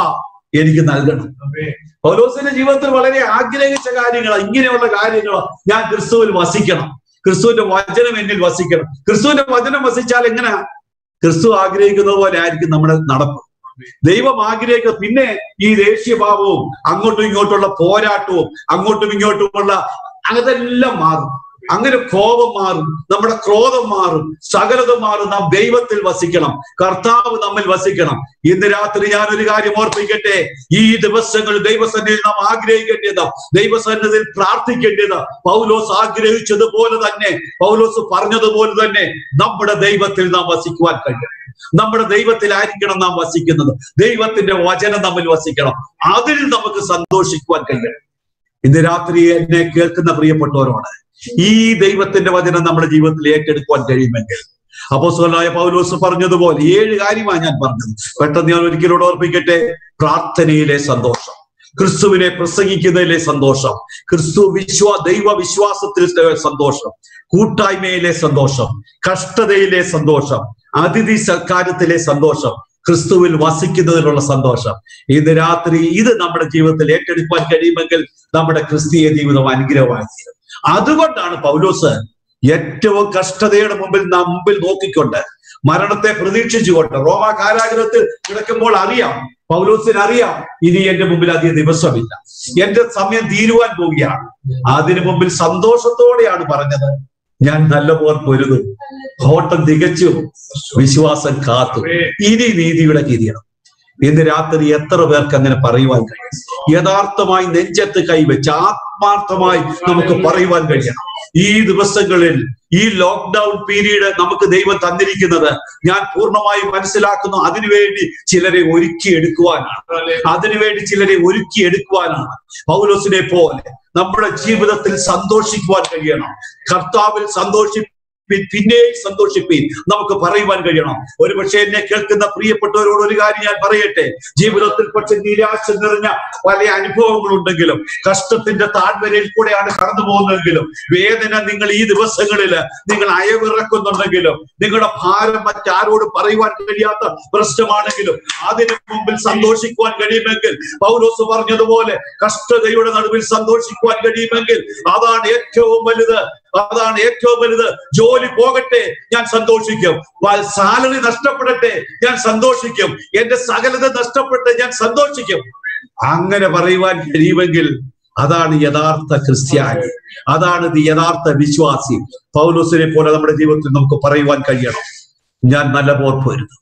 എനിക്ക് നൽകണം പൗലോസിന്റെ ജീവിതത്തിൽ വളരെ ആഗ്രഹിച്ച കാര്യങ്ങളാ ഇങ്ങനെയുള്ള കാര്യങ്ങളാ ഞാൻ ക്രിസ്തുവിൽ വസിക്കണം ക്രിസ്തുവിന്റെ വചനം എന്നിൽ വസിക്കണം ക്രിസ്തുവിന്റെ വചനം വസിച്ചാൽ എങ്ങനെ ക്രിസ്തു ആഗ്രഹിക്കുന്നത് പോലെ ആയിരിക്കും നമ്മുടെ നടപ്പ് ദൈവം ആഗ്രഹിക്കുക പിന്നെ ഈ ദേശീയഭാവവും അങ്ങോട്ടും ഇങ്ങോട്ടുള്ള പോരാട്ടവും അങ്ങോട്ടും ഇങ്ങോട്ടുമുള്ള അതെല്ലാം മാറും അങ്ങനെ കോപം മാറും നമ്മുടെ ക്രോധം മാറും സകലത മാറും നാം ദൈവത്തിൽ വസിക്കണം കർത്താവ് നമ്മിൽ വസിക്കണം ഇന്ന് രാത്രി ഞാൻ ഒരു കാര്യം ഓർപ്പിക്കട്ടെ ഈ ദിവസങ്ങളിൽ ദൈവസന്നിധിയിൽ നാം ആഗ്രഹിക്കേണ്ടത് ദൈവസന്നിധിയിൽ പ്രാർത്ഥിക്കേണ്ടത് പൗലോസ് ആഗ്രഹിച്ചതുപോലെ തന്നെ പൗലോസ് പറഞ്ഞതുപോലെ തന്നെ നമ്മുടെ ദൈവത്തിൽ നാം വസിക്കുവാൻ കഴിയും നമ്മുടെ ദൈവത്തിലായിരിക്കണം നാം വസിക്കുന്നത് ദൈവത്തിന്റെ വചനം നമ്മിൽ വസിക്കണം അതിൽ നമുക്ക് സന്തോഷിക്കുവാൻ കഴിയണം ഇന്ന് രാത്രി എന്നെ കേൾക്കുന്ന പ്രിയപ്പെട്ടവരോട് ഈ ദൈവത്തിന്റെ വചനം നമ്മുടെ ജീവിതത്തിൽ ഏറ്റെടുക്കുവാൻ കഴിയുമെങ്കിൽ അപ്പോസ്തലനായ പൗലോസ് പറഞ്ഞതുപോലെ ഏഴ് കാര്യമാണ് ഞാൻ പറഞ്ഞത് പെട്ടെന്ന് ഞാൻ ഒരിക്കലോട് ഓർപ്പിക്കട്ടെ പ്രാർത്ഥനയിലെ സന്തോഷം ക്രിസ്തുവിനെ പ്രസംഗിക്കുന്നതിലെ സന്തോഷം ക്രിസ്തു വിശ്വാ ദൈവ വിശ്വാസത്തിൽ സന്തോഷം കൂട്ടായ്മയിലെ സന്തോഷം കഷ്ടതയിലെ സന്തോഷം അതിഥി സൽക്കാരത്തിലെ സന്തോഷം ക്രിസ്തുവിൽ വസിക്കുന്നതിനുള്ള സന്തോഷം ഇന്ന് രാത്രി ഇത് നമ്മുടെ ജീവിതത്തിൽ ഏറ്റെടുക്കുവാൻ കഴിയുമെങ്കിൽ നമ്മുടെ ക്രിസ്തീയ ജീവിതം അനുഗ്രഹമായി തീരും അതുകൊണ്ടാണ് പൗലോസ് ഏറ്റവും കഷ്ടതയുടെ മുമ്പിൽ നാം മുമ്പിൽ നോക്കിക്കൊണ്ട് മരണത്തെ പ്രതീക്ഷിച്ചുകൊണ്ട് റോമ കാരാഗ്രഹത്തിൽ കിടക്കുമ്പോൾ അറിയാം പൗലോസിന് അറിയാം ഇനി എന്റെ മുമ്പിൽ അധികം ദിവസമില്ല എന്റെ സമയം തീരുവാൻ പോവുകയാണ് അതിനു മുമ്പിൽ സന്തോഷത്തോടെയാണ് പറഞ്ഞത് ഞാൻ നല്ലപോലെ പൊരുതു ഓട്ടം തികച്ചു വിശ്വാസം കാത്തു ഇനി നീതിയുടെ കിരീടം ഇന്ന് രാത്രി എത്ര പേർക്ക് അങ്ങനെ പറയുവാൻ കഴിയും യഥാർത്ഥമായി നെഞ്ചത്ത് കൈവച്ച് ആത്മാർത്ഥമായി നമുക്ക് പറയുവാൻ കഴിയണം ഈ ദിവസങ്ങളിൽ ഈ ലോക്ക്ഡൌൺ പീരീഡ് നമുക്ക് ദൈവം തന്നിരിക്കുന്നത് ഞാൻ പൂർണ്ണമായി മനസ്സിലാക്കുന്നു അതിനുവേണ്ടി ചിലരെ ഒരുക്കിയെടുക്കുവാനാണ് അതിനുവേണ്ടി ചിലരെ ഒരുക്കിയെടുക്കുവാനാണ് പൗലോസിനെ പോലെ നമ്മുടെ ജീവിതത്തിൽ സന്തോഷിക്കുവാൻ കഴിയണം കർത്താവിൽ സന്തോഷി പിന്നെയും സന്തോഷിപ്പീൻ നമുക്ക് പറയുവാൻ കഴിയണം ഒരു പക്ഷേ എന്നെ കേൾക്കുന്ന പ്രിയപ്പെട്ടവരോട് ഒരു കാര്യം ഞാൻ പറയട്ടെ ജീവിതത്തിൽ പക്ഷെ നിരാശ നിറഞ്ഞ പല അനുഭവങ്ങളുണ്ടെങ്കിലും കഷ്ടത്തിന്റെ താഴ്വരയിൽ കൂടെയാണ് കടന്നു പോകുന്നതെങ്കിലും വേദന നിങ്ങൾ ഈ ദിവസങ്ങളിൽ നിങ്ങൾ അയവിറക്കുന്നുണ്ടെങ്കിലും നിങ്ങളുടെ ഭാരം മറ്റാരോട് പറയുവാൻ കഴിയാത്ത പ്രശ്നമാണെങ്കിലും അതിനു മുമ്പിൽ സന്തോഷിക്കുവാൻ കഴിയുമെങ്കിൽ പൗലോസ് പറഞ്ഞതുപോലെ കഷ്ടതയുടെ നടുവിൽ സന്തോഷിക്കുവാൻ കഴിയുമെങ്കിൽ അതാണ് ഏറ്റവും വലുത് അതാണ് ഏറ്റവും വലുത് ജോലി പോകട്ടെ ഞാൻ സന്തോഷിക്കും സാലറി നഷ്ടപ്പെടട്ടെ ഞാൻ സന്തോഷിക്കും എന്റെ സകലത നഷ്ടപ്പെട്ട് ഞാൻ സന്തോഷിക്കും അങ്ങനെ പറയുവാൻ കഴിയുമെങ്കിൽ അതാണ് യഥാർത്ഥ ക്രിസ്ത്യാനി അതാണ് ഇത് യഥാർത്ഥ വിശ്വാസി പൗലോസിനെ പോലെ നമ്മുടെ ജീവിതത്തിൽ നമുക്ക് പറയുവാൻ കഴിയണം ഞാൻ നല്ല പോർപ്പോരുന്നു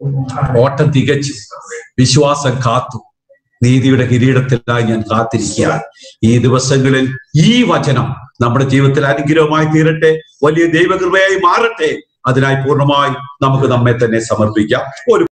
ഓട്ടം തികച്ചു വിശ്വാസം കാത്തു നീതിയുടെ കിരീടത്തിലായി ഞാൻ കാത്തിരിക്കുകയാണ് ഈ ദിവസങ്ങളിൽ ഈ വചനം നമ്മുടെ ജീവിതത്തിൽ അനുഗ്രഹമായി തീരട്ടെ വലിയ ദൈവകൃപയായി മാറട്ടെ അതിനായി പൂർണ്ണമായി നമുക്ക് നമ്മെ തന്നെ സമർപ്പിക്കാം ഒരു